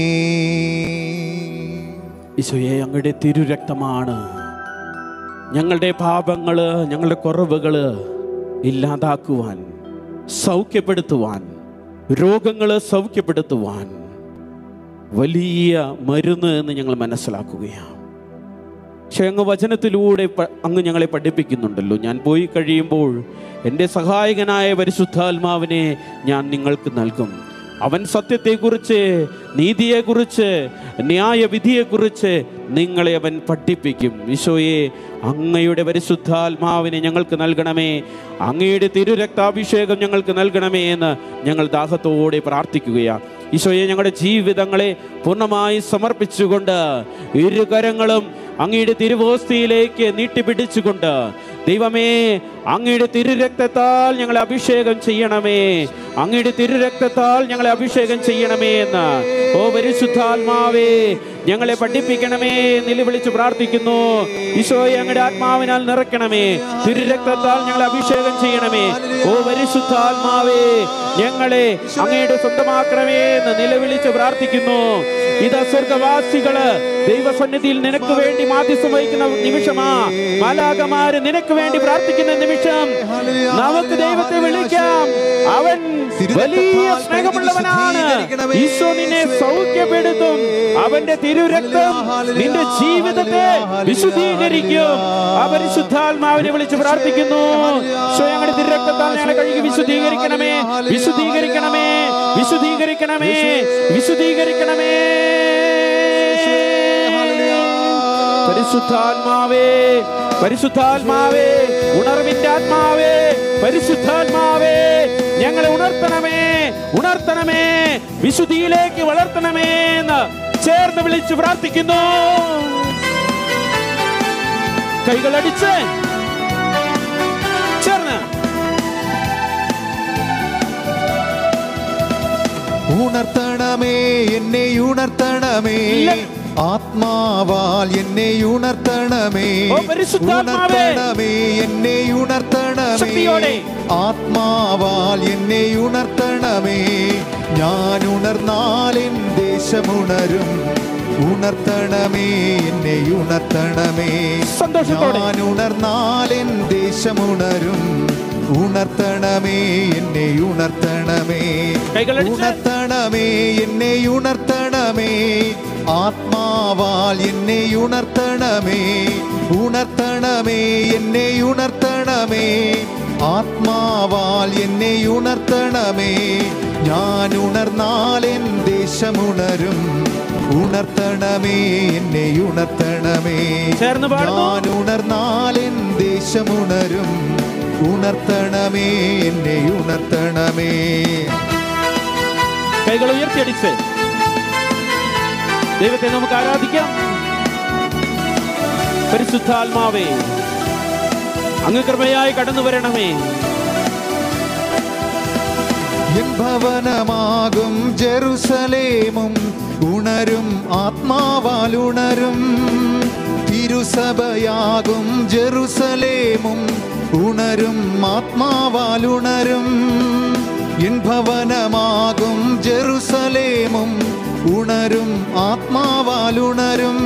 ഈശോയെ അങ്ങയുടെ തിരുരക്തമാണ് ഞങ്ങളുടെ പാപങ്ങള് ഞങ്ങളുടെ കുറവുകള് ഇല്ലാതാക്കുവാൻ സൗഖ്യപ്പെടുത്തുവാൻ രോഗങ്ങള് സൗഖ്യപ്പെടുത്തുവാൻ വലിയ മരുന്ന് എന്ന് ഞങ്ങൾ മനസ്സിലാക്കുകയാണ് പക്ഷെ അങ്ങ് വചനത്തിലൂടെ പ- അങ്ങ് ഞങ്ങളെ പഠിപ്പിക്കുന്നുണ്ടല്ലോ ഞാൻ പോയി കഴിയുമ്പോൾ എൻ്റെ സഹായകനായ പരിശുദ്ധാത്മാവിനെ ഞാൻ നിങ്ങൾക്ക് നൽകും അവൻ സത്യത്തെക്കുറിച്ച് നീതിയെക്കുറിച്ച് ന്യായവിധിയെക്കുറിച്ച് നിങ്ങളെ അവൻ പഠിപ്പിക്കും ഈശോയെ അങ്ങയുടെ പരിശുദ്ധാത്മാവിനെ ഞങ്ങൾക്ക് നൽകണമേ അങ്ങയുടെ തിരുരക്താഭിഷേകം ഞങ്ങൾക്ക് നൽകണമേ എന്ന് ഞങ്ങൾ ദാഹത്തോടെ പ്രാർത്ഥിക്കുകയാണ് ഈശോയെ ഞങ്ങളുടെ ജീവിതങ്ങളെ പൂർണ്ണമായി സമർപ്പിച്ചുകൊണ്ട് ഇരുകരങ്ങളും അങ്ങയുടെ തിരുവോസ്തിയിലേക്ക് നീട്ടിപ്പിടിച്ചുകൊണ്ട് ദൈവമേ അങ്ങയുടെ തിരുരക്തത്താൽ ഞങ്ങളെ അഭിഷേകം ചെയ്യണമേ അങ്ങയുടെ തിരുരക്തത്താൽ ഞങ്ങളെ അഭിഷേകം ചെയ്യണമേ എന്ന് ഓ പരിശുദ്ധാത്മാവേ ഞങ്ങളെ പഠിപ്പിക്കണമേ നിലവിളിച്ച് പ്രാർത്ഥിക്കുന്നു ഈശോയെ അങ്ങയുടെ ആത്മാവിനാൽ നിറയ്ക്കണമേ തിരുരക്തത്താൽ ഞങ്ങളെ അഭിഷേകം ചെയ്യണമേ ഓ പരിശുദ്ധാത്മാവേ ഞങ്ങളെ അങ്ങയുടെ സ്വന്തമാക്കണമേ എന്ന് നിലവിളിച്ച് പ്രാർത്ഥിക്കുന്നു ഇതാ സ്വർഗവാസികള് ദൈവസന്നിധിയിൽ നിനക്ക് വേണ്ടി മാധ്യസ്ഥം വഹിക്കുന്ന നിമിഷമാ മാലാകമാര് നിനക്ക് വേണ്ടി പ്രാർത്ഥിക്കുന്ന നിമിഷം നമുക്ക് ദൈവത്തെ വിളിക്കാം അവൻ വലിയ സ്നേഹമുള്ളവനാണ് ഈശോ നിന്നെ സൗഖ്യപ്പെടുത്തും അവന്റെ തിരുരക്തം നിന്റെ ജീവിതത്തെ വിശുദ്ധീകരിക്കും ആ പരിശുദ്ധാത്മാവിനെ വിളിച്ച് പ്രാർത്ഥിക്കുന്നു ഈശോ ഞങ്ങളുടെ തിരുരക്തത്താൽ ഞങ്ങളെ കഴുകി വിശുദ്ധീകരിക്കണമേ വിശുദ്ധീകരിക്കണമേ വിശുദ്ധീകരിക്കണമേ വിശുദ്ധീകരിക്കണമേ പരിശുദ്ധാത്മാവേ പരിശുദ്ധാത്മാവേ ഉണർവിന്റെ ആത്മാവേ പരിശുദ്ധാത്മാവേ ഞങ്ങളെ ഉണർത്തണമേ ഉണർത്തണമേ വിശുദ്ധിയിലേക്ക് വളർത്തണമേ എന്ന് ചേർന്ന് വിളിച്ച് പ്രാർത്ഥിക്കുന്നു കൈകളടിച്ച് ചേർന്ന് ഉണർത്തണമേ എന്നെ ഉണർത്തണമേ ഇല്ല. ആത്മാവാൽ എന്നെ ഉണർത്തണമേ ഓ, പരിശുദ്ധാത്മാവേ. ഉണർത്തണമേ എന്നെ ഉണർത്തണമേ ശക്തിയോടെ. ആത്മാവാൽ എന്നെ ഉണർത്തണമേ ഞാൻ ഉണർന്നാൽ എൻ ദേശമുണരും ഉണർത്തണമേ എന്നെ ഉണർത്തണമേ സന്തോഷത്തോടെ. ഞാൻ ഉണർന്നാൽ എൻ ദേശമുണരും ഉണർത്തണമേ എന്നെ ഉണർത്തണമേ കൈകളടിച്ച്. ഉണർത്തണമേ എന്നെ ഉണർത്തണമേ ആത്മാവാൽ എന്നെ ഉണർത്തണമേ ഉണർത്തണമേ എന്നെ ഉണർത്തണമേ ആത്മാവാൽ എന്നെ ഉണർത്തണമേ ഞാൻ ഉണർന്നാൽ എൻ ദേശമുണരും ഉണർത്തണമേ എന്നെ ഉണർത്തണമേ ചേർന്ന് പാടുന്നു. ഞാൻ ഉണർന്നാൽ എൻ ദേശമുണരും ഉണർത്തണമേ എന്നെ ഉണർത്തണമേ കൈകൾ ഉയർത്തിയടിച്ച് ദൈവത്തെ നമുക്ക് ആരാധിക്കാം പരിശുദ്ധാത്മാവേ അങ്ങ് കൃപയായി കടന്നു വരണമേ എൻ ഭവനമാകും ജെറുസലേമും ഉണരും ആത്മാവാൽ ഉണരും തിരുസഭയാകും ജെറുസലേമും ഉണരും ആത്മാവാൽ ഉണരും എൻ ഭവനമാകും ജെറുസലേമും ഉണരും ആത്മാവാൽ ഉണരും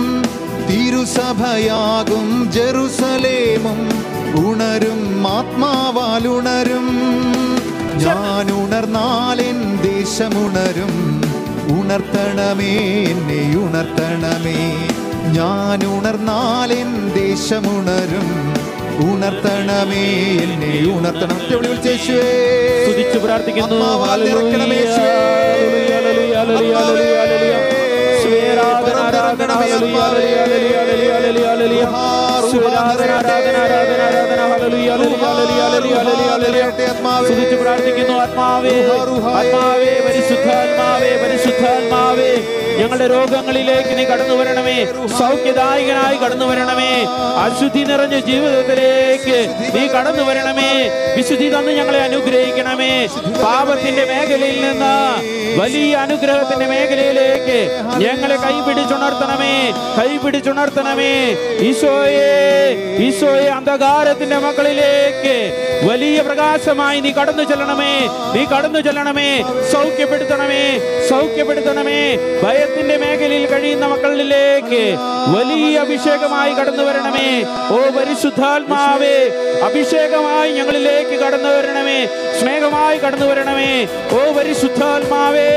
തിരുസഭയാകും ജെറുസലേമും ഉണരും ആത്മാവാൽ ഉണരും ഞാൻ ഉണർന്നാലെൻ ദേശമുണരും ഉണർത്തണമേ എന്നെ ഉണർത്തണമേ ഞാൻ ഉണർന്നാലെൻ ദേശമുണരും ഉണർത്തണമേ എന്നെ ഉണർത്തണം ഒറ്റ വിളി വിളിച്ച് യേശുവേ. സ്തുതിച്ച് പ്രാർത്ഥിക്കുന്നു ആത്മാവാൽ നിറയ്ക്കണമേ യേശുവേ. ഹല്ലേലൂയ, ഹല്ലേലൂയ, ഹല്ലേലൂയ, ഹല്ലേലൂയ. യേശുവേ, ആരാധന, ആരാധന, ഹല്ലേലൂയ, ഹല്ലേലൂയ, ഹല്ലേലൂയ, ഹല്ലേലൂയ, ഹല്ലേലൂയ. യേശുവേ, ആരാധന, ആരാധന, ആരാധന, ആരാധന, ഹല്ലേലൂയ, ഹല്ലേലൂയ, ഹല്ലേലൂയ, ഹല്ലേലൂയ, ഹല്ലേലൂയ. സ്തുതിച്ച് പ്രാർത്ഥിക്കുന്നു ആത്മാവേ ആത്മാവേ പരിശുദ്ധാത്മാവേ പരിശുദ്ധാത്മാവേ ഞങ്ങളുടെ രോഗങ്ങളിലേക്ക് നീ കടന്നു വരണമേ സൗഖ്യദായകനായി കടന്നു വരണമേ അശുദ്ധി നിറഞ്ഞ ജീവിതത്തിലേക്ക് നീ കടന്നു വരണമേ വിശുദ്ധി തന്ന് ഞങ്ങളെ അനുഗ്രഹിക്കണമേ പാപത്തിന്റെ മേഖലയിൽ നിന്ന് വലിയ അനുഗ്രഹത്തിന്റെ മേഖലയിലേക്ക് ഞങ്ങളെ കൈപിടിച്ചുണർത്തണമേ കൈപിടിച്ചുണർത്തണമേ ഈശോയെ ഈശോയെ അന്ധകാരത്തിന്റെ മക്കളിലേക്ക് വലിയ പ്രകാശമായി നീ കടന്നു ചെല്ലണമേ നീ കടന്നു ചെല്ലണമേ സൗഖ്യപ്പെടുത്തണമേ സൗഖ്യപ്പെടുത്തണമേ ഭയത്തിന്റെ മേഖലയിൽ കഴിയുന്ന മക്കളിലേക്ക് വലിയ അഭിഷേകമായി കടന്നു വരണമേ ഓ പരിശുദ്ധാത്മാവേ അഭിഷേകമായി ഞങ്ങളിലേക്ക് കടന്നു വരണമേ സ്നേഹമായി കടന്നു വരണമേ ഓ പരിശുദ്ധാത്മാവേ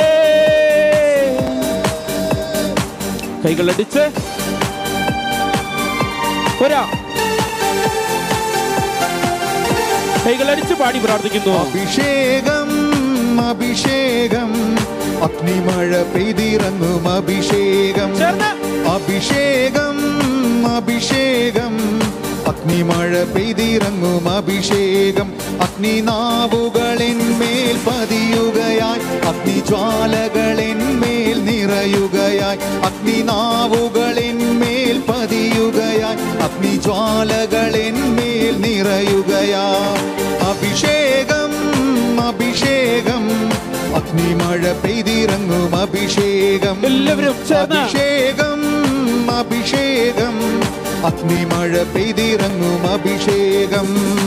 കൈകളടിച്ച് ഒരാ കൈകളടിച്ച് പാടി പ്രാർത്ഥിക്കുന്നു അഭിഷേകം അഭിഷേകം അഗ്നിമഴ പെയ്തിറങ്ങും അഭിഷേകം ചേർന്ന് അഭിഷേകം അഭിഷേകം അഗ്നിമഴ പെയ്തിറങ്ങും അഭിഷേകം അഗ്നിനാവുകളിന്മേൽ പതിയുകയായി അഗ്നിജ്വാലകളിന്മേൽ നിറയുകയായി അഗ്നിനാവുകളിന്മേൽ പതിയുകയായി അഗ്നിജ്വാലകളിന്മേൽ നിറയുകയായി അഭിഷേകം അഭിഷേകം അഗ്നിമഴ പെയ്തിറങ്ങും അഭിഷേകം എല്ലാവരും ചേർന്ന് അഭിഷേകം അഭിഷേകം അഗ്നിമഴ പെയ്തിറങ്ങും അഭിഷേകം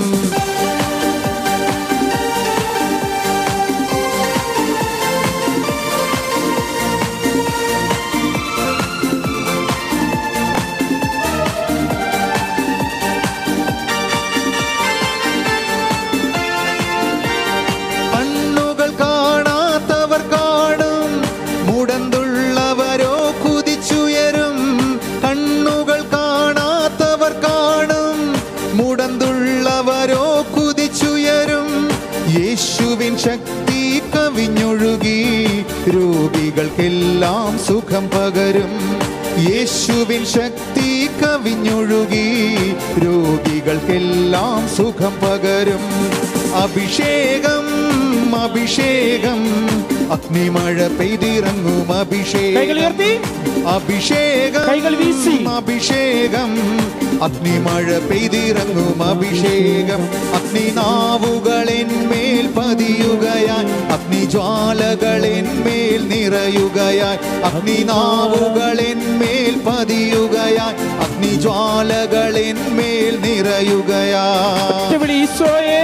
കണ്ണുകൾ കാണാത്തവർ കാണും മുടന്തുള്ളവരോ കുതിച്ചുയരും കണ്ണുകൾ കാണാത്തവർ കാണും മുടന്തുള്ളവരോ കുതിച്ചുയരും യേശുവിൻ ശക്തി കവിഞ്ഞൊഴുകി രോഗികൾക്കെല്ലാം സുഖം പകരും യേശുവിൻ ശക്തി കവിഞ്ഞൊഴുകി രോഗികൾക്കെല്ലാം സുഖം പകരും അഭിഷേകം അഭിഷേകം അഗ്നിമഴ പെയ്തിറങ്ങും കൈകൾ അഭിഷേകം ഉയർത്തി അഭിഷേകം കൈകൾ വീശി. അഭിഷേകം അഗ്നിമഴ പെയ്തിറങ്ങും അഭിഷേകം അഗ്നിനാവുകളിന്മേൽ പതിയുകയായി അഗ്നിജ്വാലകളിന്മേൽ നിറയുകയായി അഗ്നിനാവുകളിന്മേൽ പതിയുകയായി അഗ്നിജ്വാലകളിന്മേൽ നിറയുകയായി വിളി ഈശോയേ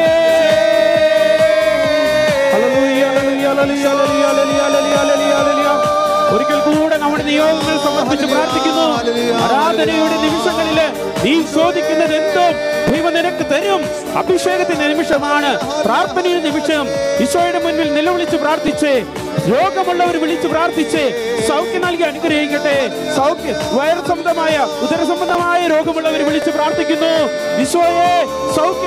ഹല്ലേലൂയ, hallelujah, hallelujah, hallelujah, hallelujah, hallelujah, hallelujah, ഹല്ലേലൂയ. ഒരിക്കൽ കൂടെ നമ്മുടെ നിയോഗങ്ങൾ സമർപ്പിച്ച് പ്രാർത്ഥിക്കുന്നു ആരാധനയുടെ നിമിഷങ്ങളില് നീ ചോദിക്കുന്നത് എന്തും ദൈവം നിനക്ക് തരും അഭിഷേകത്തിന്റെ നിമിഷമാണ് പ്രാർത്ഥനയുടെ നിമിഷം ഈശോയുടെ മുൻപിൽ നിലവിളിച്ച് പ്രാർത്ഥിച്ച് രോഗമുള്ളവർ വിളിച്ച് പ്രാർത്ഥിച്ച് സൗഖ്യം നൽകി അനുഗ്രഹിക്കട്ടെ സൗഖ്യ വയറ് സംബന്ധമായ ഉദര സംബന്ധമായ രോഗമുള്ളവർ വിളിച്ച് പ്രാർത്ഥിക്കുന്നു ഈശോയെ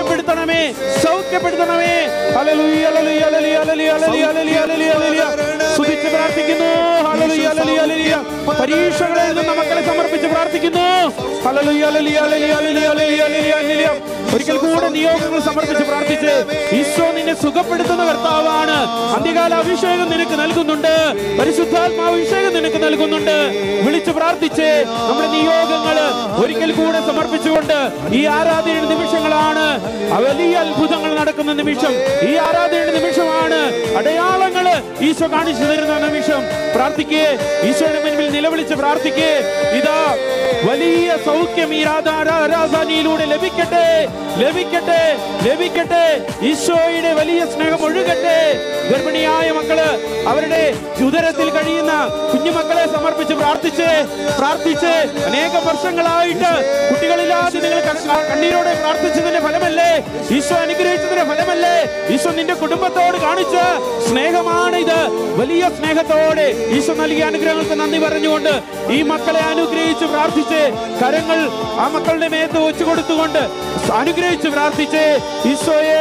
സൗഖ്യപ്പെടുത്തണമേ സൗഖ്യപ്പെടുത്തണമേ ഹല്ലേലൂയ hallelujah hallelujah hallelujah hallelujah hallelujah ഹല്ലേലൂയ സ്തുതിച്ച് പ്രാർത്ഥിക്കുന്നു ഹല്ലേലൂയ, ഹല്ലേലൂയ, ഹല്ലേലൂയ. പരീക്ഷകൾ എഴുതുന്ന മക്കളെ സമർപ്പിച്ച് പ്രാർത്ഥിക്കുന്നു hallelujah, hallelujah, hallelujah, hallelujah, hallelujah, hallelujah, ഹല്ലേലൂയ. ഒരിക്കൽ കൂടെ നിയോഗങ്ങൾ സമർപ്പിച്ച് പ്രാർത്ഥിച്ച് ഈശോ നിന്നെ സുഖപ്പെടുത്തുന്ന കർത്താവാണ് അന്ത്യകാല അഭിഷേകം നിനക്ക് നൽകുന്നുണ്ട് പരിശുദ്ധാത്മാവ് അഭിഷേകം നിനക്ക് നൽകുന്നുണ്ട് വിളിച്ച് പ്രാർത്ഥിച്ച് നമ്മുടെ നിയോഗങ്ങള് ഒരിക്കൽ കൂടെ സമർപ്പിച്ചുകൊണ്ട് ഈ ആരാധനയുടെ നിമിഷങ്ങളാണ് ആ വലിയ അത്ഭുതങ്ങൾ നടക്കുന്ന നിമിഷം ഈ ആരാധനയുടെ നിമിഷമാണ് അടയാളങ്ങള് ഈശോ കാണിച്ചു തരുന്ന നിമിഷം പ്രാർത്ഥിക്കേ ഈശോയുടെ മുൻപിൽ നിലവിളിച്ച് പ്രാർത്ഥിക്കേ ഇതാ വലിയ സൗഖ്യം ഈ രാധാ- ആരാധനയിലൂടെ ലഭിക്കട്ടെ ലഭിക്കട്ടെ ലഭിക്കട്ടെ ഈശോയുടെ വലിയ സ്നേഹം ഒഴുകട്ടെ ഗർഭിണിയായ മക്കള് അവരുടെ ഉദരത്തിൽ കഴിയുന്ന കുഞ്ഞുമക്കളെ സമർപ്പിച്ച് പ്രാർത്ഥിച്ച് പ്രാർത്ഥിച്ച് അനേകം വർഷങ്ങളായിട്ട് കുട്ടികളില്ലാതെ നിങ്ങൾ ക- കണ്ണീരോടെ പ്രാർത്ഥിച്ചതിന്റെ ഫലമല്ലേ ഈശോ അനുഗ്രഹിച്ചതിന്റെ ഫലമല്ലേ ഈശോ നിന്റെ കുടുംബത്തോട് കാണിച്ച സ്നേഹമാണ് ഇത് വലിയ സ്നേഹത്തോടെ ഈശോ നൽകിയ അനുഗ്രഹങ്ങൾക്ക് നന്ദി പറഞ്ഞുകൊണ്ട് ഈ മക്കളെ അനുഗ്രഹിച്ച് പ്രാർത്ഥിച്ച് കരങ്ങൾ ആ മക്കളുടെ മേത്ത് വെച്ചു കൊടുത്തുകൊണ്ട് അനുഗ്രഹിച്ച് പ്രാർത്ഥിച്ച് ഈശോയെ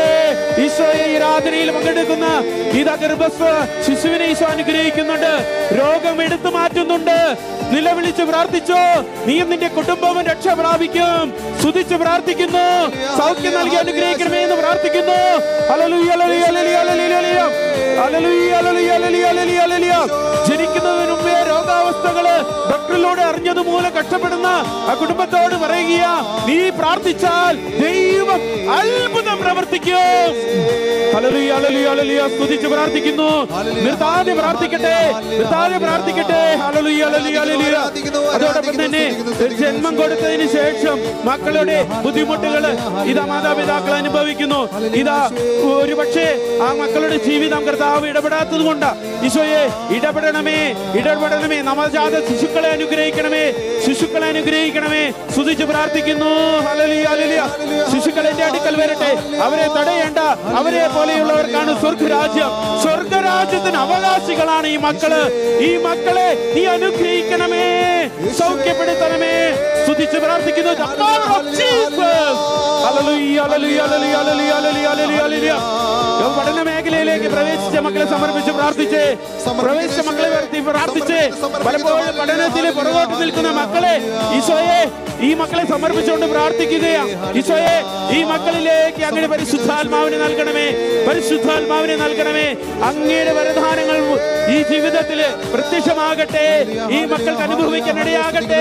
ഈശോയെ ഈ രാത്രിയിൽ പങ്കെടുക്കുന്ന ഇതാ ഗർഭസ്ഥ ശിശുവിനെ ഈശോ അനുഗ്രഹിക്കുന്നുണ്ട് രോഗം എടുത്തു മാറ്റുന്നുണ്ട് നിലവിളിച്ച് പ്രാർത്ഥിച്ചോ നീയും നിന്റെ കുടുംബവും രക്ഷ പ്രാപിക്കും സ്തുതിച്ച് പ്രാർത്ഥിക്കുന്നു സൗഖ്യം നൽകി അനുഗ്രഹിക്കണമേ എന്ന് പ്രാർത്ഥിക്കുന്നു hallelujah, hallelujah, hallelujah, hallelujah, hallelujah, hallelujah, hallelujah, hallelujah, ഹല്ലേലൂയ. ജനിക്കുന്നതിന് മുമ്പേ രോഗാവസ്ഥകള് ഡോക്ടറിലൂടെ അറിഞ്ഞത് മൂലം കഷ്ടപ്പെടുന്ന ആ കുടുംബത്തോട് പറയുക നീ പ്രാർത്ഥിച്ചാൽ ദൈവം അത്ഭുതം പ്രവർത്തിക്കും ഹല്ലേലൂയ, ഹല്ലേലൂയ, ഹല്ലേലൂയ. സ്തുതിച്ച് പ്രാർത്ഥിക്കുന്നു നിർത്താതെ പ്രാർത്ഥിക്കട്ടെ നിർത്താതെ പ്രാർത്ഥിക്കട്ടെ ഹല്ലേലൂയ, ഹല്ലേലൂയ, ഹല്ലേലൂയ. അതോടൊപ്പം തന്നെ ജന്മം കൊടുത്തതിന് ശേഷം മക്കളുടെ ബുദ്ധിമുട്ടുകള് ഇതാ മാതാപിതാക്കൾ അനുഭവിക്കുന്നു ഇതാ ഒരു പക്ഷേ ആ മക്കളുടെ ജീവിതം കർത്താവ് ഇടപെടാത്തത് കൊണ്ട് ഈശോയെ ഇടപെടണമേ ഇടപെടണമേ നവജാത ശിശുക്കളെ അനുഗ്രഹിക്കണമേ ശിശുക്കളെ അനുഗ്രഹിക്കണമേ സ്തുതിച്ച് പ്രാർത്ഥിക്കുന്നു ഹല്ലേലൂയ, ഹല്ലേലൂയ. ശിശുക്കൾ എന്റെ അടുക്കൽ വരട്ടെ അവരെ തടയേണ്ട അവരെ പോലെയുള്ളവർക്കാണ് സ്വർഗരാജ്യം സ്വർഗരാജ്യത്തിന് അവകാശികളാണ് ഈ മക്കള് ഈ മക്കളെ നീ അനുഗ്രഹിക്കണമേ സൗഖ്യപ്പെടുത്തണമേ സ്തുതിച്ച് പ്രാർത്ഥിക്കുന്നു The power of Jesus. Hallelujah, hallelujah, hallelujah, hallelujah, hallelujah, hallelujah, hallelujah. പഠന മേഖലയിലേക്ക് പ്രവേശിച്ച മക്കളെ സമർപ്പിച്ച് പ്രാർത്ഥിച്ച് പ്രവേശിച്ച മക്കളെ വരുത്തി പ്രാർത്ഥിച്ച് പലപ്പോഴും പഠനത്തിൽ പുറകോട്ട് നിൽക്കുന്ന മക്കളെ ഈശോയെ ഈ മക്കളെ സമർപ്പിച്ചുകൊണ്ട് പ്രാർത്ഥിക്കുകയാ ഈശോയെ ഈ മക്കളിലേക്ക് അങ്ങയുടെ പരിശുദ്ധാത്മാവിനെ നൽകണമേ പരിശുദ്ധാത്മാവിനെ നൽകണമേ അങ്ങയുടെ വരദാനങ്ങൾ ഈ ജീവിതത്തിൽ പ്രത്യക്ഷമാകട്ടെ ഈ മക്കൾക്ക് അനുഭവിക്കാൻ ഇടയാകട്ടെ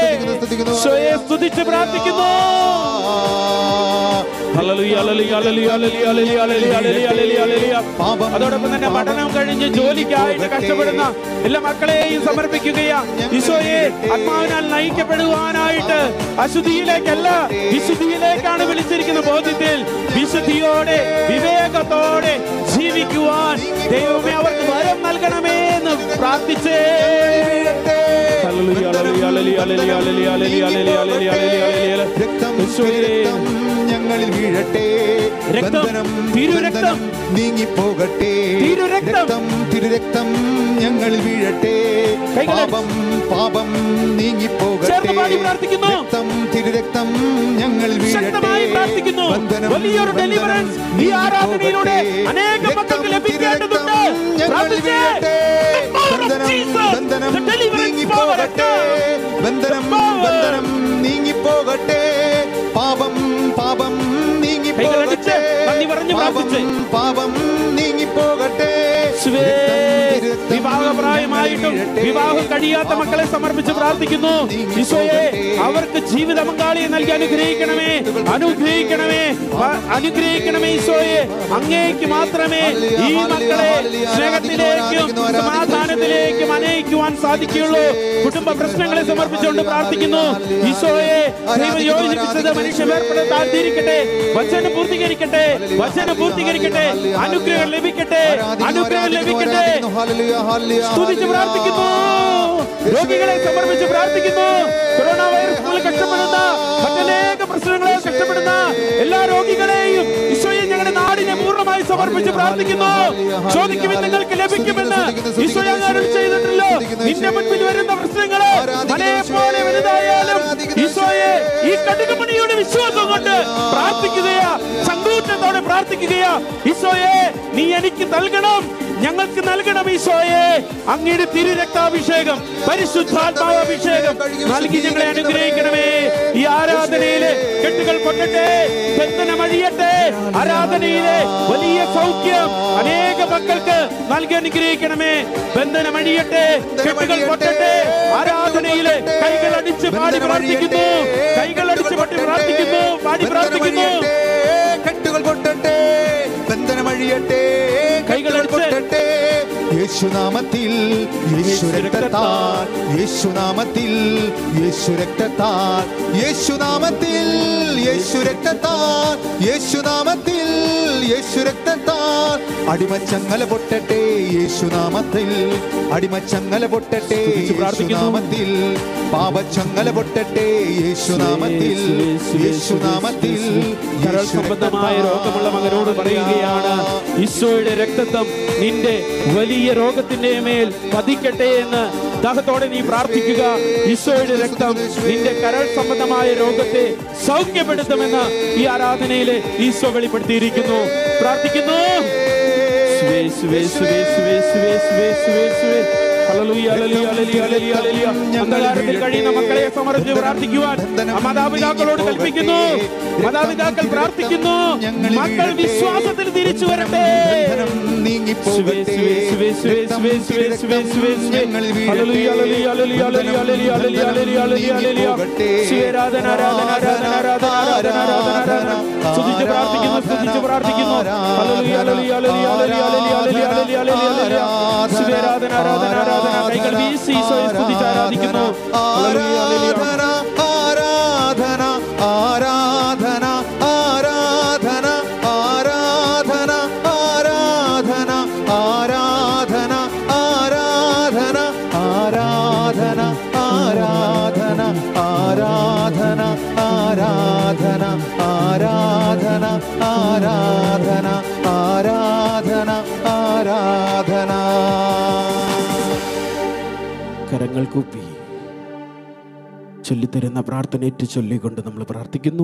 ഈശോയെ സ്തുതിച്ച് പ്രാർത്ഥിക്കുന്നു hallelujah, hallelujah, hallelujah, hallelujah, hallelujah, hallelujah, hallelujah, hallelujah, ഹല്ലേലൂയ. അതോടൊപ്പം തന്നെ പഠനം കഴിഞ്ഞ് ജോലിക്കായിട്ട് കഷ്ടപ്പെടുന്ന എല്ലാ മക്കളെയും സമർപ്പിക്കുകയാ ഈശോയെ ആത്മാവിനാൽ നയിക്കപ്പെടുവാനായിട്ട് അശുദ്ധിയിലേക്കല്ല വിശുദ്ധിയിലേക്കാണ് വിളിച്ചിരിക്കുന്ന ബോധ്യത്തിൽ വിശുദ്ധിയോടെ വിവേകത്തോടെ ജീവിക്കുവാൻ ദൈവമേ അവർക്ക് വരം നൽകണമേ എന്ന് പ്രാർത്ഥിച്ചേ ഹല്ലേലൂയ, hallelujah, hallelujah, hallelujah, hallelujah, hallelujah, hallelujah, hallelujah, hallelujah, ഹല്ലേലൂയ. രക്തം യേശുവേ. രക്തം ഞങ്ങളിൽ വീഴട്ടെ രക്തം, ബന്ധനം തിരുരക്തം. ബന്ധനം നീങ്ങിപ്പോകട്ടെ തിരുരക്തം. തിരുരക്തം ഞങ്ങളിൽ വീഴട്ടെ കൈകളടി- പാപം പാപം നീങ്ങിപ്പോകട്ടെ ചേർന്ന് പാടി പ്രാർത്ഥിക്കുന്നു. രക്തം തിരുരക്തം ഞങ്ങൾ ശക്തമായി പ്രാർത്ഥിക്കുന്നു വലിയൊരു ഡെലിവറൻസ് ഈ ആരാധനയിലൂടെ അനേകം മക്കൾക്ക് ലഭിക്കേണ്ടതുണ്ട് പ്രാർത്ഥിച്ചേ The power of Jesus. ബന്ധനം The deliverance power. നീങ്ങിപ്പോകട്ടെ ബന്ധനം The power. ബന്ധനം നീങ്ങിപ്പോകട്ടെ പാപം പാപം കൈകളടിച്ച് നീങ്ങിപ്പോകട്ടെ നന്ദി പറഞ്ഞ് പാപം പ്രാർത്ഥിച്ച്. പാപം നീങ്ങിപ്പോകട്ടെ യേശുവേ, വിവാഹപ്രായമായിട്ടും വിവാഹം കഴിയാത്ത മക്കളെ സമർപ്പിച്ച് പ്രാർത്ഥിക്കുന്നു ഈശോയെ അവർക്ക് ജീവിത പങ്കാളിയെ നൽകി അനുഗ്രഹിക്കണമേ അനുഗ്രഹിക്കണമേ വ- അനുഗ്രഹിക്കണമേ ഈശോയെ അങ്ങേക്ക് മാത്രമേ ഈ മക്കളെ സ്നേഹത്തിലേക്കും സമാധാനത്തിലേക്കും അനയിക്കുവാൻ സാധിക്കുകയുള്ളൂ കുടുംബ പ്രശ്നങ്ങളെ സമർപ്പിച്ചുകൊണ്ട് പ്രാർത്ഥിക്കുന്നു ഈശോയെ ദൈവം യോജിപ്പിച്ചത് മനുഷ്യ വേർപ്പെടുത്താതിരിക്കട്ടെ വചനം പൂർത്തീകരിക്കട്ടെ വചനം പൂർത്തീകരിക്കട്ടെ അനുഗ്രഹം ലഭിക്കട്ടെ അനുഗ്രഹം ലഭിക്കട്ടെ സ്തുതിച്ച് പ്രാർത്ഥിക്കുന്നു രോഗികളെ സമർപ്പിച്ച് പ്രാർത്ഥിക്കുന്നു കൊറോണ വൈറസ് മൂലം കഷ്ടപ്പെടുന്ന മറ്റനേക പ്രശ്നങ്ങളെ കഷ്ടപ്പെടുന്ന എല്ലാ രോഗികളെയും ഈശോയെ ഞങ്ങളുടെ നാടിനെ പൂർണ്ണമായി സമർപ്പിച്ച് പ്രാർത്ഥിക്കുന്നു ചോദിക്കുമെന്ന് നിങ്ങൾക്ക് ലഭിക്കുമെന്ന് ഈശോയെ അങ്ങ് അരുളി ചെയ്തിട്ടല്ലോ നിന്റെ മുൻപിൽ വരുന്ന പ്രശ്നങ്ങള് മലയെ പോലെ വലുതായാലും ഈശോയെ ഈ കടുകുമണിയുടെ വിശ്വാസം കൊണ്ട് പ്രാർത്ഥിക്കുകയാ സങ്കൂറ്റത്തോടെ പ്രാർത്ഥിക്കുക പ്രാർത്ഥിക്കുകയാ ഈശോയെ നീ എനിക്ക് നൽകണം ഞങ്ങൾക്ക് നൽകണം ഈശോയെ അങ്ങയുടെ തിരുരക്താഭിഷേകം പരിശുദ്ധാത്മാവഭിഷേകം നൽകി ഞങ്ങളെ അനുഗ്രഹിക്കണമേ ഈ ആരാധനയിലെ കെട്ടുകൾ പൊട്ടട്ടെ ബന്ധനം അഴിയട്ടെ ആരാധനയിലെ വലിയ സൗഖ്യം അനേക മക്കൾക്ക് നൽകി അനുഗ്രഹിക്കണമേ ബന്ധനം അഴിയട്ടെ കെട്ടുകൾ പൊട്ടട്ടെ ആരാധനയിലെ കൈകൾ അടിച്ച് പാടി പ്രാർത്ഥിക്കുന്നു കൈകൾ അടിച്ച് പാടി പ്രാർത്ഥിക്കുന്നു പാടി പ്രാർത്ഥിക്കുന്നു കെട്ടുകൾ പൊട്ടട്ടെ ബന്ധനമഴിയട്ടെ കൈകൾ കൈകൾ അടിച്ച് പൊട്ടട്ടെ യേശുനാമത്തിൽ യേശു രക്തത്താൽ യേശുനാമത്തിൽ യേശു രക്തത്താൽ യേശുനാമത്തിൽ യേശു രക്തത്താൽ യേശുനാമത്തിൽ യേശു രക്തത്താൽ അടിമച്ചങ്ങല പൊട്ടട്ടെ യേശുനാമത്തിൽ അടിമച്ചങ്ങല പൊട്ടട്ടെ സ്തുതിച്ച് പ്രാർത്ഥിക്കുന്നു. യേശുനാമത്തിൽ പാപച്ചങ്ങല പൊട്ടട്ടെ യേശുനാമത്തിൽ യേശുനാമത്തിൽ കരൾ സംബന്ധമായ രോഗമുള്ള മകനോട് പറയുകയാണ് ഈശോയുടെ രക്തത്വം നിന്റെ വലിയ രോഗത്തിന്റെ മേൽ പതിക്കട്ടെ എന്ന് ദാഹത്തോടെ നീ പ്രാർത്ഥിക്കുക ഈശോയുടെ രക്തം നിന്റെ കരൾ സംബന്ധമായ രോഗത്തെ സൗഖ്യപ്പെടുത്തുമെന്ന് ഈ ആരാധനയിലെ ഈശോ വെളിപ്പെടുത്തിയിരിക്കുന്നു പ്രാർത്ഥിക്കുന്നു സ്വേ, സ്വേ, സ്വേ, സ്വേ, സ്വേ, സ്വേ, സ്വേ, സ്വേ. Hallelujah, hallelujah, hallelujah, hallelujah, hallelujah. അന്ധകാരത്തിൽ കഴിയുന്ന മക്കളെ സമർപ്പിച്ച് പ്രാർത്ഥിക്കുവാൻ ആ മാതാപിതാക്കളോട് കൽപ്പിക്കുന്നു മാതാപിതാക്കൾ പ്രാർത്ഥിക്കുന്നു മക്കൾ വിശ്വാസത്തിൽ തിരിച്ചു വരട്ടെ സ്വേ, സ്വേ, സ്വേ, സ്വേ, സ്വേ, സ്വേ, സ്വേ, സ്വേ, സ്വേ. Hallelujah, hallelujah, hallelujah, hallelujah, hallelujah, hallelujah, hallelujah, hallelujah, hallelujah. സ്വേ, ആരാധന, ആരാധന, ആരാധന, ആരാധന, ആരാധന, ആരാധന, ആരാധന. സ്തുതിച്ച് പ്രാർത്ഥിക്കുന്നു സ്തുതിച്ച് പ്രാർത്ഥിക്കുന്നു hallelujah, hallelujah, hallelujah, hallelujah, hallelujah, hallelujah, hallelujah, hallelujah. സ്വേ, ആരാധന, ആരാധന, ആരാധന. കൈകൾ വീശി ഈശോയെ സ്തുതിച്ച് ആരാധിക്കുന്നു ഹല്ലേലൂയ, ഹല്ലേലൂയ. ആരാധന ആരാധന ആരാധന ആരാധന ആരാധന ആരാധന ആരാധന ആരാധന ആരാധന ആരാധന ആരാധന ആരാധന ആരാധന ആരാധന ആരാധന കരങ്ങൾ കൂപ്പി ചൊല്ലിത്തരുന്ന പ്രാർത്ഥന ഏറ്റു ചൊല്ലിക്കൊണ്ട് നമ്മൾ പ്രാർത്ഥിക്കുന്നു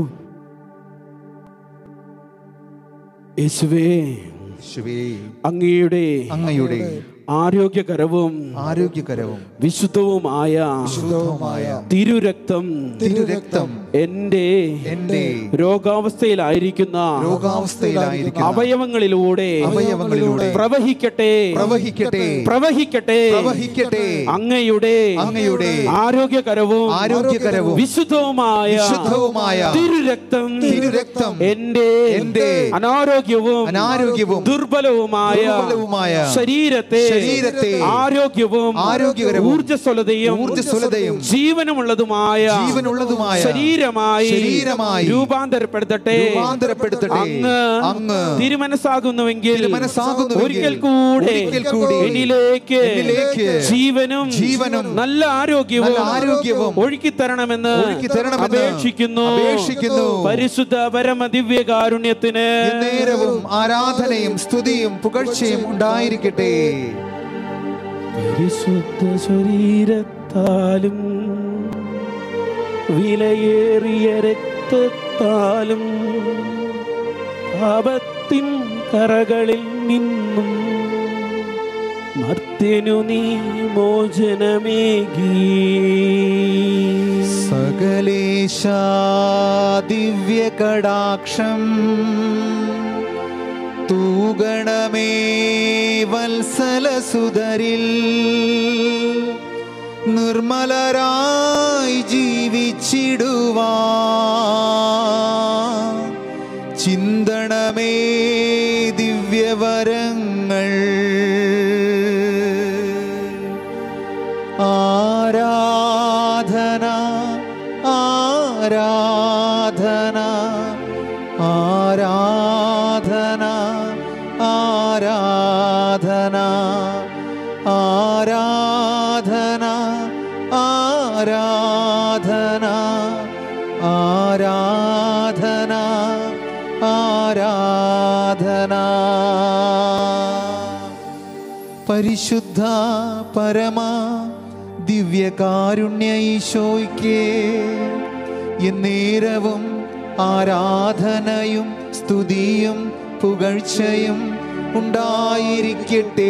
യേശുവേ യേശുവേ അങ്ങയുടെ അങ്ങയുടെ ആരോഗ്യകരവും ആരോഗ്യകരവും വിശുദ്ധവുമായ വിശുദ്ധവുമായ തിരുരക്തം തിരുരക്തം എന്റെ എന്റെ രോഗാവസ്ഥയിലായിരിക്കുന്ന രോഗാവസ്ഥയിലായിരിക്കുന്ന അവയവങ്ങളിലൂടെ അവയവങ്ങളിലൂടെ പ്രവഹിക്കട്ടെ പ്രവഹിക്കട്ടെ പ്രവഹിക്കട്ടെ പ്രവഹിക്കട്ടെ അങ്ങയുടെ അങ്ങയുടെ ആരോഗ്യകരവും ആരോഗ്യകരവും വിശുദ്ധവുമായ വിശുദ്ധവുമായ തിരുരക്തം തിരുരക്തം എന്റെ എന്റെ അനാരോഗ്യവും അനാരോഗ്യവും ദുർബലവുമായ ദുർബലവുമായ ശരീരത്തെ ശരീരത്തെ ആരോഗ്യവും ആരോഗ്യകരവും ഊർജ്ജസ്വലതയും ഊർജ്ജസ്വലതയും ജീവനുമുള്ളതുമായ ജീവനുള്ളതുമായ ശരീരമായി ശരീരമായി രൂപാന്തരപ്പെടുത്തട്ടെ രൂപാന്തരപ്പെടുത്തട്ടെ. അങ്ങ് അങ്ങ് തിരുമനസ്സാകുന്നുവെങ്കിൽ തിരുമനസ്സാകുന്നുവെങ്കിൽ ഒരിക്കൽ കൂടെ ഒരിക്കൽ കൂടി എന്നിലേക്ക് എന്നിലേക്ക് ജീവനും ജീവനും നല്ല ആരോഗ്യവും നല്ല ആരോഗ്യവും ഒഴുക്കി തരണമെന്ന് ഒഴുക്കി തരണമെന്ന് അപേക്ഷിക്കുന്നു അപേക്ഷിക്കുന്നു. പരിശുദ്ധ പരമ ദിവ്യകാരുണ്യത്തിന് നേരവും ആരാധനയും സ്തുതിയും പുകഴ്ചയും ഉണ്ടായിരിക്കട്ടെ പരിശുദ്ധ ശരീരത്താലും വിലയേറിയ രക്തത്താലും പാപത്തിൻ കറകളിൽ നിന്നും മർത്യനു നീ മോചനമേകി സകലേശ ദിവ്യ കടാക്ഷം തൂഗണമേ വത്സലസുതരിൽ നിർമ്മലരായി ജീവിച്ചിടുവാ ചിന്തണമേ ദിവ്യവരങ്ങൾ ആരാധന ആരാധന ആരാധന ആരാധന ആരാധന ആരാധന ആരാധന ആരാധന പരിശുദ്ധ പരമ ദിവ്യകാരുണ്യ ഈശോയ്ക്ക് എന്നേരവും ആരാധനയും സ്തുതിയും പുകഴ്ചയും ഉണ്ടായിരിക്കട്ടെ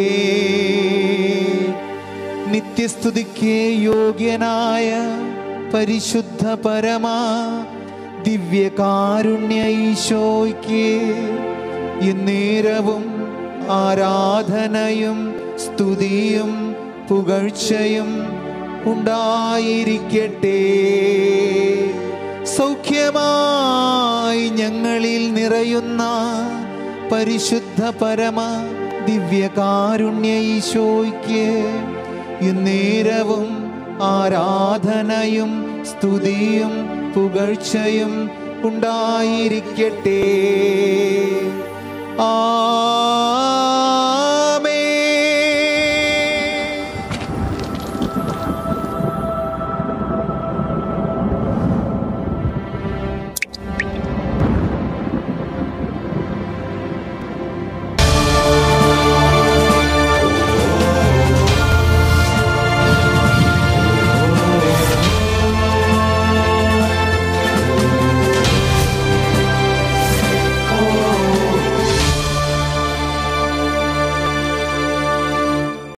നിത്യസ്തുതിക്ക് യോഗ്യനായ പരിശുദ്ധ പരമാ ദിവ്യകാരുണ്യ ഈശോയ്ക്ക് എന്നേരവും ആരാധനയും സ്തുതിയും പുകഴ്ചയും ഉണ്ടായിരിക്കട്ടെ സൗഖ്യമായി ഞങ്ങളിൽ നിറയുന്ന പരിശുദ്ധ പരമ ദിവ്യകാരുണ്യ ഈശോയ്ക്ക് എന്നേരവും ആരാധനയും സ്തുതിയും പുകഴ്ചയും ഉണ്ടായിരിക്കട്ടെ